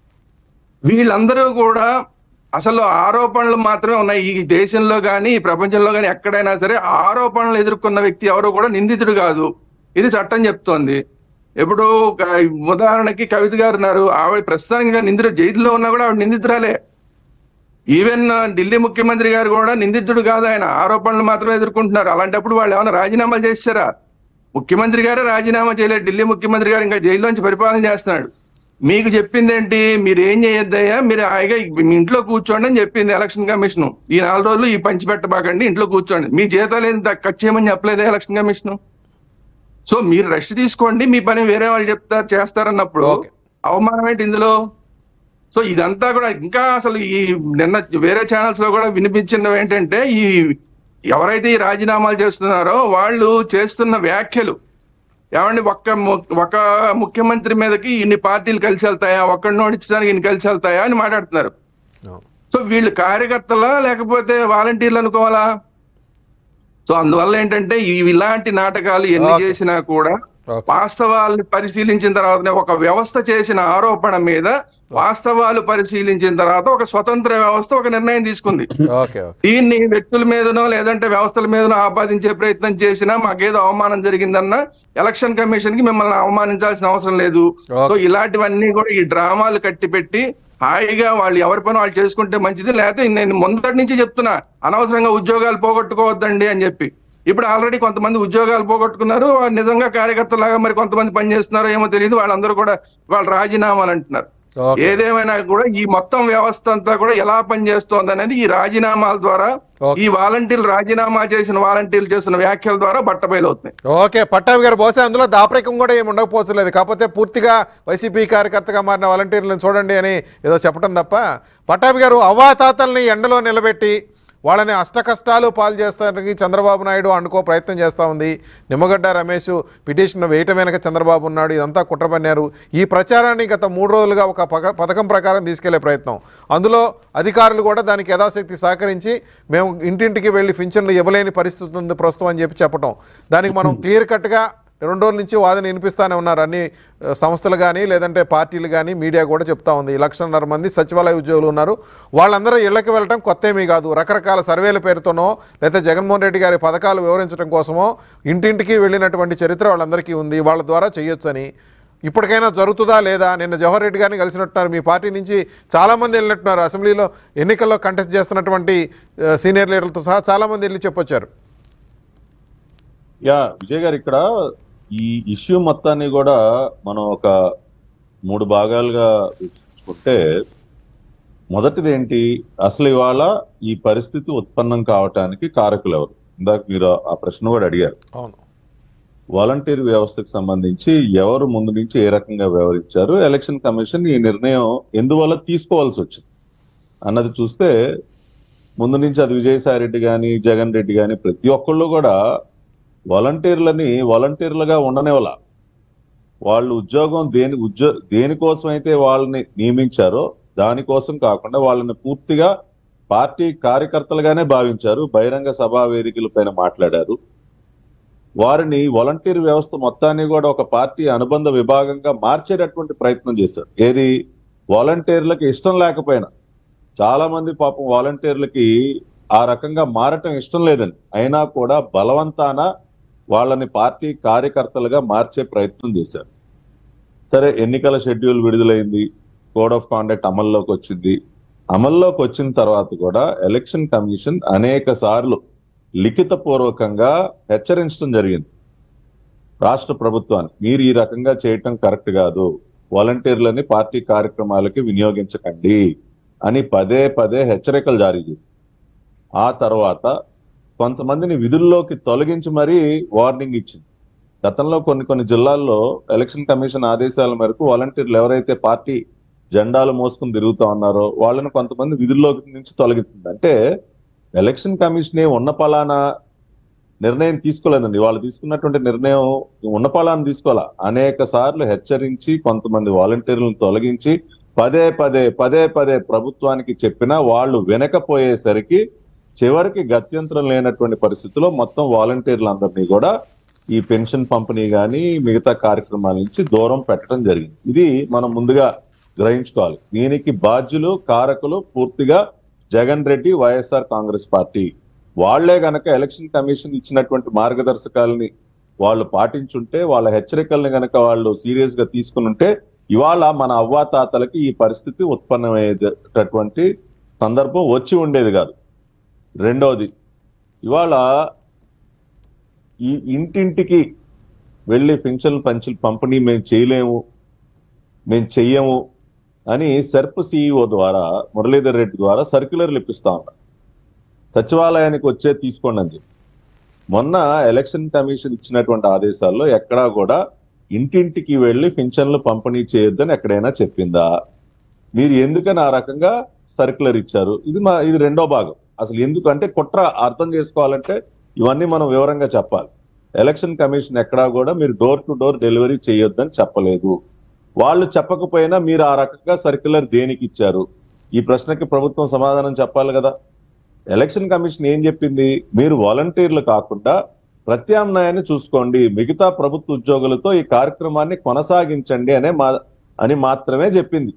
వీళ్ళందరూ కూడా అసలు ఆరోపణలు మాత్రమే ఉన్నాయి ఈ దేశంలో కానీ ఈ ప్రపంచంలో కానీ ఎక్కడైనా సరే ఆరోపణలు ఎదుర్కొన్న వ్యక్తి ఎవరు కూడా నిందితుడు కాదు ఇది చట్టం చెప్తోంది ఇప్పుడు ఒక ఉదాహరణకి కవిత గారు ఉన్నారు ఆవిడ ప్రస్తుతానికి నిందితుడు జైల్లో ఉన్నా కూడా ఆవిడ నిందితురాలే ఈవెన్ ఢిల్లీ ముఖ్యమంత్రి గారు కూడా నిందితుడు కాదు ఆయన ఆరోపణలు మాత్రమే ఎదుర్కొంటున్నారు అలాంటప్పుడు వాళ్ళు ఏమైనా రాజీనామా చేశారా ముఖ్యమంత్రి గారే రాజీనామా చేయలేదు ఢిల్లీ ముఖ్యమంత్రి గారు ఇంకా జైల్లోంచి పరిపాలన చేస్తున్నాడు మీకు చెప్పింది ఏంటి మీరు ఏం చేయొద్దయ్యా మీరు హాయిగా మీ ఇంట్లో కూర్చోండి అని చెప్పింది ఎలక్షన్ కమిషన్ ఈ నాలుగు రోజులు ఈ పంచి పెట్టబాకండి ఇంట్లో కూర్చోండి మీ జీతాలు ఏం ద- కట్ చేయమని చెప్పలేదా ఎలక్షన్ కమిషన్ సో మీరు రెస్ట్ తీసుకోండి మీ పని వేరే వాళ్ళు చెప్తారు చేస్తారన్నప్పుడు Okay. అవమానం ఏంటి ఇందులో సో ఇదంతా కూడా ఇంకా అసలు ఈ నిన్న వేరే ఛానల్స్ లో కూడా వినిపించినవి ఏంటంటే ఈ ఎవరైతే ఈ రాజీనామాలు చేస్తున్నారో వాళ్ళు చేస్తున్న వ్యాఖ్యలు ఏమండి ఒక్క ము- ఒక ముఖ్యమంత్రి మీదకి ఇన్ని పార్టీలు కలిసి వెళ్తాయా ఒక్కడిని ఓడించడానికి ఇన్ని కలిసి వెళ్తాయా అని మాట్లాడుతున్నారు అవును. సో వీళ్ళు కార్యకర్తలా లేకపోతే వాలంటీర్లు అనుకోవాలా సో అందువల్ల ఏంటంటే ఈ- ఇలాంటి నాటకాలు ఎన్ని Okay. చేసినా కూడా ఓకే. వాస్తవాలను పరిశీలించిన తర్వాతనే ఒక వ్యవస్థ చేసిన ఆరోపణ మీద వాస్తవాలు పరిశీలించిన తర్వాత ఒక స్వతంత్ర వ్యవస్థ ఒక నిర్ణయం తీసుకుంది ఓకే ఓకే దీన్ని వ్యక్తుల మీదనో లేదంటే వ్యవస్థల మీదనో ఆపాదించే ప్రయత్నం చేసినా మాకేదో అవమానం జరిగిందన్న ఎలక్షన్ కమిషన్ కి మిమ్మల్ని అవమానించాల్సిన అవసరం లేదు Okay. సో ఇలాంటివన్నీ కూడా ఈ డ్రామాలు కట్టి పెట్టి హాయిగా వాళ్ళు ఎవరి పని వాళ్ళు చేసుకుంటే మంచిది లేకపోతే నేను మొదటి నుంచి చెప్తున్నా అనవసరంగా ఉద్యోగాలు పోగొట్టుకోవద్దండి అని చెప్పి ఇప్పుడు ఆల్రెడీ కొంతమంది ఉద్యోగాలు పోగొట్టుకున్నారు వాళ్ళు నిజంగా కార్యకర్తలాగా మరి కొంతమంది పని చేస్తున్నారో ఏమో తెలియదు వాళ్ళందరూ కూడా వాళ్ళు రాజీనామాలు అంటున్నారు ఓకే. ఏదేమైనా కూడా ఈ మొత్తం వ్యవస్థ అంతా కూడా ఎలా పనిచేస్తోంది అనేది ఈ రాజీనామాల ద్వారా ఓకే. ఈ వాలంటీర్లు రాజీనామా చేసిన వాలంటీర్లు చేసిన వ్యాఖ్యల ద్వారా బట్టబయలవుతున్నాయి ఓకే పట్టాభి గారు బహుశా అందులో దాపరికం కూడా ఏమి ఉండకపోవచ్చులేదు కాకపోతే పూర్తిగా వైసీపీ కార్యకర్తగా మారిన వాలంటీర్లను చూడండి అని ఏదో చెప్పడం తప్ప పట్టాభి గారు అవ్వాతాతల్ని ఎండలో నిలబెట్టి వాళ్ళని అష్టకష్టాలు పాలు చేస్తానికి చంద్రబాబు నాయుడు అనుకో ప్రయత్నం చేస్తూ ఉంది నిమ్మగడ్డ రమేష్ పిటిషన్ వేయటం వెనక చంద్రబాబు ఉన్నాడు ఇదంతా కుట్ర పన్నారు ఈ ప్రచారాన్ని గత మూడు రోజులుగా ఒక పక పథకం ప్రకారం తీసుకెళ్లే ప్రయత్నం అందులో అధికారులు కూడా దానికి యథాశక్తి సహకరించి మేము ఇంటింటికి వెళ్ళి పింఛన్లు ఇవ్వలేని పరిస్థితి ఉంది ప్రస్తుతం అని చెప్పి చెప్పటం దానికి మనం క్లియర్ కట్గా రెండు రోజుల నుంచి వాదన వినిపిస్తానే ఉన్నారు అన్ని ఆ, సంస్థలు కానీ లేదంటే పార్టీలు కానీ మీడియా కూడా చెప్తా ఉంది లక్షన్నర మంది సచివాలయ ఉద్యోగులు ఉన్నారు వాళ్ళందరూ ఇళ్లకి వెళ్ళటం కొత్త ఏమీ కాదు రకరకాల సర్వేల పేరుతోనో లేదా జగన్మోహన్ రెడ్డి గారి పథకాలు వివరించడం కోసమో ఇంటింటికి వెళ్ళినటువంటి చరిత్ర వాళ్ళందరికీ ఉంది వాళ్ళ ద్వారా చేయొచ్చని ఇప్పటికైనా జరుగుతుందా లేదా నిన్న జవహర్ రెడ్డి గారిని కలిసినట్టున్నారు మీ పార్టీ నుంచి చాలామంది వెళ్ళినట్టున్నారు అసెంబ్లీలో ఎన్నికల్లో కంటెస్ట్ చేస్తున్నటువంటి ఆ, సీనియర్ లీడర్లతో సహా చాలామంది వెళ్ళి చెప్పొచ్చారు యా విజయ్ గారు ఇక్కడ ఈ ఇష్యూ మొత్తాన్ని కూడా మనం ఒక మూడు భాగాలుగా విభజించుకుంటే మొదటిది ఏంటి అసలు ఇవాళ ఈ పరిస్థితి ఉత్పన్నం కావటానికి కారకులు ఎవరు ఇందాక మీరు ఆ ప్రశ్న కూడా అడిగారు అవును వాలంటీర్ వ్యవస్థకు సంబంధించి ఎవరు ముందు నుంచి ఏ రకంగా వ్యవహరించారు ఎలక్షన్ కమిషన్ ఈ నిర్ణయం ఎందువల్ల తీసుకోవాల్సి వచ్చింది అన్నది చూస్తే ముందు నుంచి అది విజయసాయి రెడ్డి కానీ జగన్ రెడ్డి కానీ ప్రతి ఒక్కళ్ళు కూడా వాలంటీర్లని వాలంటీర్లుగా ఉండనివ్వాల వాళ్ళు ఉద్యోగం దేని ఉద్యో దేనికోసం అయితే వాళ్ళని నియమించారో దానికోసం కాకుండా వాళ్ళని పూర్తిగా పార్టీ కార్యకర్తలుగానే భావించారు బహిరంగ సభా వేదికల పైన మాట్లాడారు వారిని వాలంటీర్ వ్యవస్థ మొత్తాన్ని కూడా ఒక పార్టీ అనుబంధ విభాగంగా మార్చేటటువంటి ప్రయత్నం చేశారు ఏది వాలంటీర్లకు ఇష్టం లేకపోయినా చాలా మంది పాపం వాలంటీర్లకి ఆ రకంగా మారటం ఇష్టం లేదండి అయినా కూడా బలవంతాన వాళ్ళని పార్టీ కార్యకర్తలుగా మార్చే ప్రయత్నం చేశారు సరే ఎన్నికల షెడ్యూల్ విడుదలైంది కోడ్ ఆఫ్ కాండక్ట్ అమల్లోకి వచ్చింది అమల్లోకి వచ్చిన తర్వాత కూడా ఎలక్షన్ కమిషన్ అనేక సార్లు లిఖిత పూర్వకంగా హెచ్చరించడం జరిగింది రాష్ట్ర ప్రభుత్వాన్ని మీరు ఈ రకంగా చేయటం కరెక్ట్ కాదు వాలంటీర్లని పార్టీ కార్యక్రమాలకి వినియోగించకండి అని పదే పదే హెచ్చరికలు జారీ చేసింది ఆ తర్వాత కొంతమందిని విధుల్లోకి తొలగించి మరీ వార్నింగ్ ఇచ్చింది గతంలో కొన్ని కొన్ని జిల్లాల్లో ఎలక్షన్ కమిషన్ ఆదేశాల మేరకు వాలంటీర్లు ఎవరైతే పార్టీ జెండాలు మోసుకుని తిరుగుతా ఉన్నారో వాళ్ళని కొంతమంది విధుల్లోకి నుంచి తొలగిస్తుంది అంటే ఎలక్షన్ కమిషన్ ఉన్న పలానా నిర్ణయం తీసుకోలేదండి వాళ్ళు తీసుకున్నటువంటి నిర్ణయం ఉన్న పలానా తీసుకోవాలా అనేక సార్లు హెచ్చరించి కొంతమంది వాలంటీర్లను తొలగించి పదే పదే పదే పదే ప్రభుత్వానికి చెప్పినా వాళ్ళు వినకపోయేసరికి చివరికి గత్యంతరం లేనటువంటి పరిస్థితిలో మొత్తం వాలంటీర్లందరినీ కూడా ఈ పెన్షన్ పంపిణీ కానీ మిగతా కార్యక్రమాల నుంచి దూరం పెట్టడం జరిగింది ఇది మనం ముందుగా గ్రహించుకోవాలి దీనికి బాధ్యులు కారకులు పూర్తిగా జగన్ రెడ్డి వైఎస్ఆర్ కాంగ్రెస్ పార్టీ వాళ్లే గనక ఎలక్షన్ కమిషన్ ఇచ్చినటువంటి మార్గదర్శకాలని వాళ్ళు పాటించుంటే వాళ్ళ హెచ్చరికల్ని గనక వాళ్ళు సీరియస్ గా తీసుకుని ఉంటే ఇవాళ మన అవ్వాతాతలకి ఈ పరిస్థితి ఉత్పన్నమయ్యేటటువంటి సందర్భం వచ్చి ఉండేది కాదు రెండవది ఇవాళ ఈ ఇంటింటికి వెళ్ళి పింఛన్లు పంచి పంపిణీ మేము చేయలేము మేము చెయ్యము అని సెర్ప్ సిఇఓ ద్వారా మురళీధర్ రెడ్డి ద్వారా సర్క్యులర్లు ఇప్పిస్తా ఉన్నారు సచివాలయానికి వచ్చే తీసుకోండి అని చెప్పి మొన్న ఎలక్షన్ కమిషన్ ఇచ్చినటువంటి ఆదేశాల్లో ఎక్కడా కూడా ఇంటింటికి వెళ్ళి పింఛన్లు పంపిణీ చేయొద్దని ఎక్కడైనా చెప్పిందా మీరు ఎందుకని ఆ రకంగా సర్క్యులర్ ఇచ్చారు ఇది మా ఇది రెండో భాగం అసలు ఎందుకు అంటే కుట్ర అర్థం చేసుకోవాలంటే ఇవన్నీ మనం వివరంగా చెప్పాలి ఎలక్షన్ కమిషన్ ఎక్కడా కూడా మీరు డోర్ టు డోర్ డెలివరీ చేయొద్దని చెప్పలేదు వాళ్ళు చెప్పకపోయినా మీరు ఆ రకంగా సర్క్యులర్ దేనికి ఇచ్చారు ఈ ప్రశ్నకి ప్రభుత్వం సమాధానం చెప్పాలి కదా ఎలక్షన్ కమిషన్ ఏం చెప్పింది మీరు వాలంటీర్లు కాకుండా ప్రత్యామ్నాయాన్ని చూసుకోండి మిగతా ప్రభుత్వ ఉద్యోగులతో ఈ కార్యక్రమాన్ని కొనసాగించండి అనే మా అని మాత్రమే చెప్పింది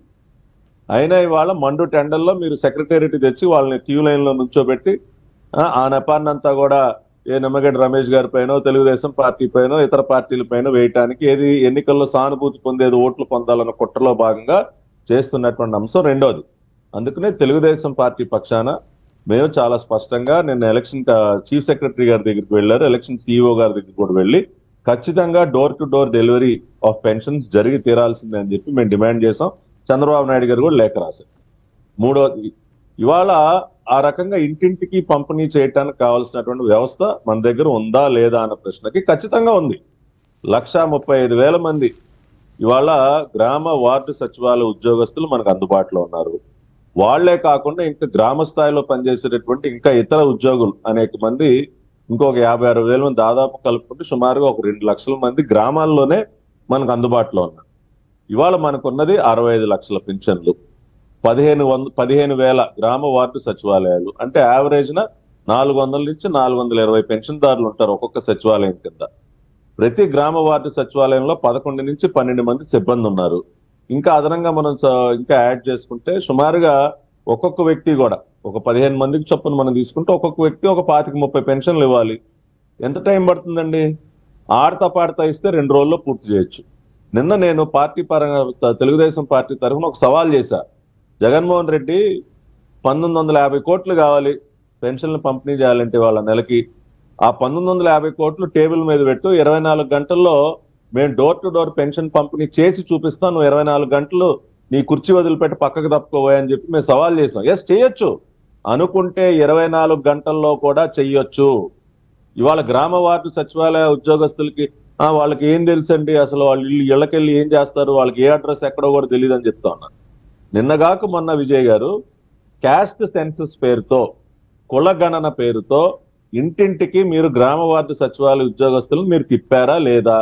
అయినా ఇవాళ మండు టెండర్లో మీరు సెక్రటేరియట్ తెచ్చి వాళ్ళని క్యూ లైన్ లో నుంచోబెట్టి ఆ, ఆ నెపాన్ని అంతా కూడా ఏ నిమ్మగడ్డ రమేష్ గారి పైన తెలుగుదేశం పార్టీ పైన ఇతర పార్టీల పైన వేయటానికి ఏది ఎన్నికల్లో సానుభూతి పొందేది ఓట్లు పొందాలన్న కుట్రలో భాగంగా చేస్తున్నటువంటి అంశం రెండోది అందుకనే తెలుగుదేశం పార్టీ పక్షాన మేము చాలా స్పష్టంగా నిన్న ఎలక్షన్ చీఫ్ సెక్రటరీ గారి దగ్గరికి వెళ్ళారు ఎలక్షన్ సిఇఓ గారి దగ్గరికి కూడా వెళ్ళి ఖచ్చితంగా door to door delivery of pensions జరిగి తీరాల్సిందే అని చెప్పి మేము డిమాండ్ చేసాం చంద్రబాబు నాయుడు గారు కూడా లేఖ రాశారు మూడోది ఇవాళ ఆ రకంగా ఇంటింటికి పంపిణీ చేయటానికి కావాల్సినటువంటి వ్యవస్థ మన దగ్గర ఉందా లేదా అన్న ప్రశ్నకి ఖచ్చితంగా ఉంది లక్ష ముప్పై ఐదు వేల మంది ఇవాళ గ్రామ వార్డు సచివాలయ ఉద్యోగస్తులు మనకు అందుబాటులో ఉన్నారు వాళ్లే కాకుండా ఇంకా గ్రామ స్థాయిలో పనిచేసేటటువంటి ఇంకా ఇతర ఉద్యోగులు అనేక మంది ఇంకొక యాభై అరవై వేల మంది దాదాపు కలుపుకుంటే సుమారుగా ఒక రెండు లక్షల మంది గ్రామాల్లోనే మనకు అందుబాటులో ఉన్నారు ఇవాళ మనకున్నది అరవై ఐదు లక్షల పింఛన్లు పదిహేను వంద పదిహేను వేల గ్రామ వార్డు సచివాలయాలు అంటే యావరేజ్ న నాలుగు వందల నుంచి నాలుగు వందల ఇరవై పెన్షన్దారులు ఉంటారు ఒక్కొక్క సచివాలయం కింద ప్రతి గ్రామ వార్డు సచివాలయంలో పదకొండు నుంచి పన్నెండు మంది సిబ్బంది ఉన్నారు ఇంకా అదనంగా మనం స- ఇంకా యాడ్ చేసుకుంటే సుమారుగా ఒక్కొక్క వ్యక్తి కూడా ఒక పదిహేను మందికి చొప్పున మనం తీసుకుంటే ఒక్కొక్క వ్యక్తి ఒక పాతిక ముప్పై పెన్షన్లు ఇవ్వాలి ఎంత టైం పడుతుందండి ఆడతా పాడతా ఇస్తే రెండు రోజుల్లో పూర్తి చేయొచ్చు నిన్న నేను పార్టీ పరంగా త- తెలుగుదేశం పార్టీ తరఫున ఒక సవాల్ చేశా జగన్మోహన్ రెడ్డి పంతొమ్మిది వందల యాభై కోట్లు కావాలి పెన్షన్లు పంపిణీ చేయాలంటే వాళ్ళ నెలకి ఆ పంతొమ్మిది వందల యాభై కోట్లు టేబుల్ మీద పెట్టు ఇరవై నాలుగు గంటల్లో మేము డోర్ టు డోర్ పెన్షన్ పంపిణీ చేసి చూపిస్తాం నువ్వు ఇరవై నాలుగు గంటలు నీ కుర్చీ వదిలిపెట్టి పక్కకు తప్పుకోబోయ్ అని చెప్పి మేము సవాల్ చేసాం ఎస్ చేయొచ్చు అనుకుంటే ఇరవై నాలుగు గంటల్లో కూడా చెయ్యొచ్చు ఇవాళ గ్రామ వార్డు సచివాలయ ఉద్యోగస్తులకి ఆ వాళ్ళకి ఏం తెలుసండి అసలు వాళ్ళు ఇల్లు ఇళ్ళకెళ్ళి ఏం చేస్తారు వాళ్ళకి ఏ అడ్రస్ ఎక్కడో కూడా తెలియదు అని చెప్తా ఉన్నారు నిన్నగాక మొన్న విజయ్ గారు క్యాస్ట్ సెన్సస్ పేరుతో కుల గణన పేరుతో ఇంటింటికి మీరు గ్రామ వార్డు సచివాలయ ఉద్యోగస్తులను మీరు తిప్పారా లేదా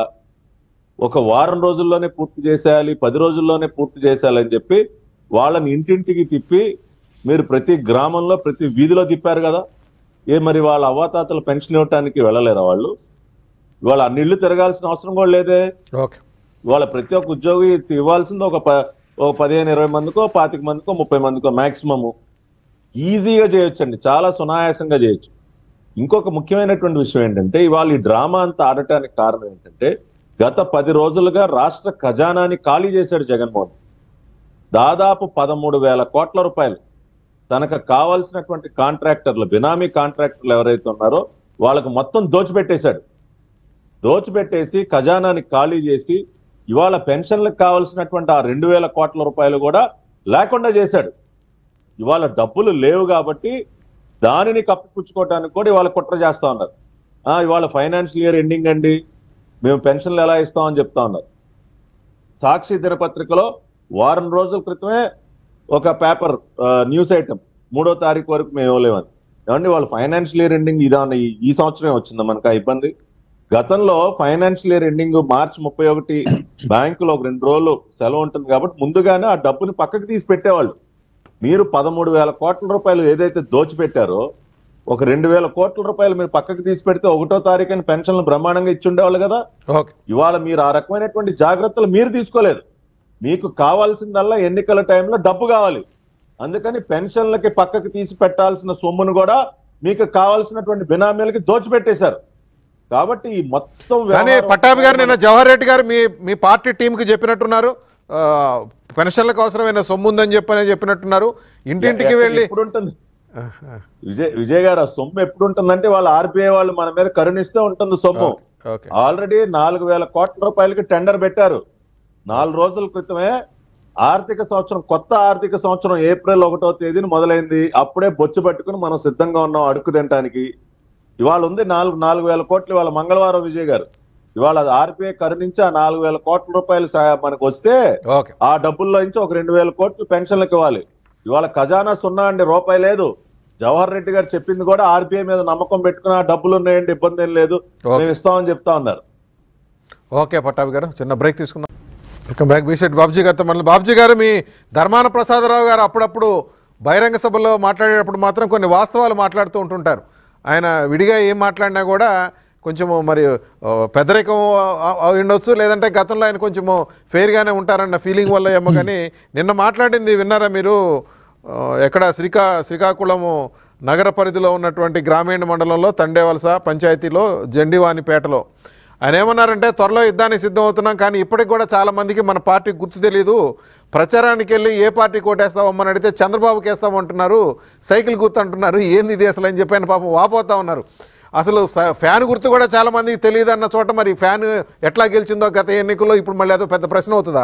ఒక వారం రోజుల్లోనే పూర్తి చేసేయాలి పది రోజుల్లోనే పూర్తి చేసేయాలని చెప్పి వాళ్ళని ఇంటింటికి తిప్పి మీరు ప్రతి గ్రామంలో ప్రతి వీధిలో తిప్పారు కదా ఏ మరి వాళ్ళ అవ్వాతాతల పెన్షన్ ఇవ్వటానికి వెళ్ళలేరా వాళ్ళు ఇవాళ అన్ని ఇళ్ళు తిరగాల్సిన అవసరం కూడా లేదే ఓకే ఇవాళ ప్రతి ఒక్క ఉద్యోగి ఇవ్వాల్సింది ఒక ప- ఒక పదిహేను ఇరవై మందికో పాతిక మందికో ముప్పై మందికో మాక్సిమము ఈజీగా చేయొచ్చండి చాలా సునాయాసంగా చేయొచ్చు ఇంకొక ముఖ్యమైనటువంటి విషయం ఏంటంటే ఇవాళ ఈ డ్రామా అంతా ఆడటానికి కారణం ఏంటంటే గత పది రోజులుగా రాష్ట్ర ఖజానాని ఖాళీ చేశాడు జగన్మోహన్ దాదాపు పదమూడు వేల కోట్ల రూపాయలు తనకు కావాల్సినటువంటి కాంట్రాక్టర్లు బినామీ కాంట్రాక్టర్లు ఎవరైతే ఉన్నారో వాళ్ళకు మొత్తం దోచిపెట్టేశాడు దోచిపెట్టేసి ఖజానాని ఖాళీ చేసి ఇవాళ పెన్షన్లకు కావాల్సినటువంటి ఆ రెండు వేల కోట్ల రూపాయలు కూడా లేకుండా చేశాడు ఇవాళ డబ్బులు లేవు కాబట్టి దానిని కప్పిపుచ్చుకోవడానికి కూడా ఇవాళ కుట్ర చేస్తా ఉన్నారు ఆ ఇవాళ ఫైనాన్షియల్ ఇయర్ ఎండింగ్ అండి మేము పెన్షన్లు ఎలా ఇస్తామని చెప్తా ఉన్నారు సాక్షి దినపత్రికలో వారం రోజుల క్రితమే ఒక పేపర్ న్యూస్ ఐటమ్ మూడో తారీఖు వరకు మేము ఇవ్వలేమని ఏమండి వాళ్ళు ఫైనాన్షియల్ ఇయర్ ఎండింగ్ ఇదాన్ని ఈ సంవత్సరమే వచ్చిందా మనకు ఆ ఇబ్బంది గతంలో ఫైనాన్షియల్ ఇయర్ ఎండింగ్ మార్చి ముప్పై ఒకటి బ్యాంకులో ఒక రెండు రోజులు సెలవు ఉంటుంది కాబట్టి ముందుగానే ఆ డబ్బుని పక్కకు తీసి పెట్టేవాళ్ళు మీరు పదమూడు వేల కోట్ల రూపాయలు ఏదైతే దోచిపెట్టారో ఒక రెండు వేల కోట్ల రూపాయలు మీరు పక్కకు తీసి పెడితే ఒకటో తారీఖున పెన్షన్లు బ్రహ్మాండంగా ఇచ్చి ఉండేవాళ్ళు కదా ఓకే ఇవాళ మీరు ఆ రకమైనటువంటి జాగ్రత్తలు మీరు తీసుకోలేదు మీకు కావాల్సిందల్లా ఎన్నికల టైంలో డబ్బు కావాలి అందుకని పెన్షన్లకి పక్కకి తీసి పెట్టాల్సిన సొమ్మును కూడా మీకు కావాల్సినటువంటి బినామీలకి దోచిపెట్టేశారు కాబట్టి ఈ మొత్తం కానీ వ్యవహారం- పట్టాభి గారు నిన్న జవహర్ రెడ్డి గారు మీ మీ పార్టీ టీంకి చెప్పినట్టున్నారు ఆ, పెన్షన్లకు అవసరమైన సొమ్ము ఉందని చెప్పని చెప్పినట్టున్నారు ఇంటింటికి ఎక్కడ- వెళ్ళి ఎప్పుడు ఉంటుంది విజయ్ విజయ్ గారు ఆ సొమ్ము ఎప్పుడు ఉంటుందంటే వాళ్ళు ఆర్బీఐ వాళ్ళు మన మీద కరుణిస్తే ఉంటుంది సొమ్ము ఓకే ఆల్రెడీ నాలుగు వేల కోట్ల రూపాయలకి టెండర్ పెట్టారు నాలుగు రోజుల క్రితమే ఆర్థిక సంవత్సరం కొత్త ఆర్థిక సంవత్సరం ఏప్రిల్ ఒకటో తేదీని మొదలైంది అప్పుడే బొచ్చు పట్టుకుని మనం సిద్ధంగా ఉన్నాం అడుక్కు తినడానికి ఇవాళ ఉంది నాలుగు నాలుగు వేల కోట్లు ఇవాళ మంగళవారం విజయ్ గారు ఇవాళ అది ఆర్బీఐ కరుణించి ఆ నాలుగు వేల కోట్ల రూపాయలు సా- మనకు వస్తే ఓకే ఆ డబ్బుల్లో నుంచి ఒక రెండు వేల కోట్లు పెన్షన్లకు ఇవ్వాలి ఇవాళ ఖజానా సున్నా అండి రూపాయి లేదు జవహర్ రెడ్డి గారు చెప్పింది కూడా ఆర్బీఐ మీద నమ్మకం పెట్టుకుని ఆ డబ్బులు ఉన్నాయండి ఇబ్బంది ఏం లేదు ఓకే. మేము ఇస్తామని చెప్తా ఉన్నారు ఓకే పట్టాభి గారు చిన్న బ్రేక్ తీసుకుందాం ఇంకా బ్యాక్ బీసెట్ బాబ్జీ గారితో మళ్ళీ బాబ్జీ గారు మీ ధర్మాన ప్రసాదరావు గారు అప్పుడప్పుడు బహిరంగ సభలో మాట్లాడేటప్పుడు మాత్రం కొన్ని వాస్తవాలు మాట్లాడుతూ ఉంటుంటారు ఆయన విడిగా ఏం మాట్లాడినా కూడా కొంచెము మరి ఆ, పెద్దరికం ఆ- ఆ ఉండొచ్చు లేదంటే గతంలో ఆయన కొంచెము ఫెయిర్గానే ఉంటారన్న ఫీలింగ్ వల్ల ఏమో కానీ నిన్న మాట్లాడింది విన్నారా మీరు ఆ, ఎక్కడ శ్రీకా శ్రీకాకుళము నగర పరిధిలో ఉన్నటువంటి గ్రామీణ మండలంలో తండేవలస పంచాయతీలో జండివానిపేటలో ఆయన ఏమన్నారంటే త్వరలో యుద్ధానికి సిద్ధం అవుతున్నాం కానీ ఇప్పటికి కూడా చాలా మందికి మన పార్టీకి గుర్తు తెలియదు ప్రచారానికి వెళ్ళి ఏ పార్టీ కోటేస్తామని అడిగితే చంద్రబాబుకి వేస్తామంటున్నారు సైకిల్ గుర్తు అంటున్నారు ఏంది ఇది అసలు అని చెప్పి ఆయన పాపం వాపోతా ఉన్నారు అసలు స- ఫ్యాన్ గుర్తు కూడా చాలా మందికి తెలియదు అన్న చోట మరి ఫ్యాన్ ఎట్లా గెలిచిందో గత ఎన్నికల్లో ఇప్పుడు మళ్ళీ అదో పెద్ద ప్రశ్న అవుతుందా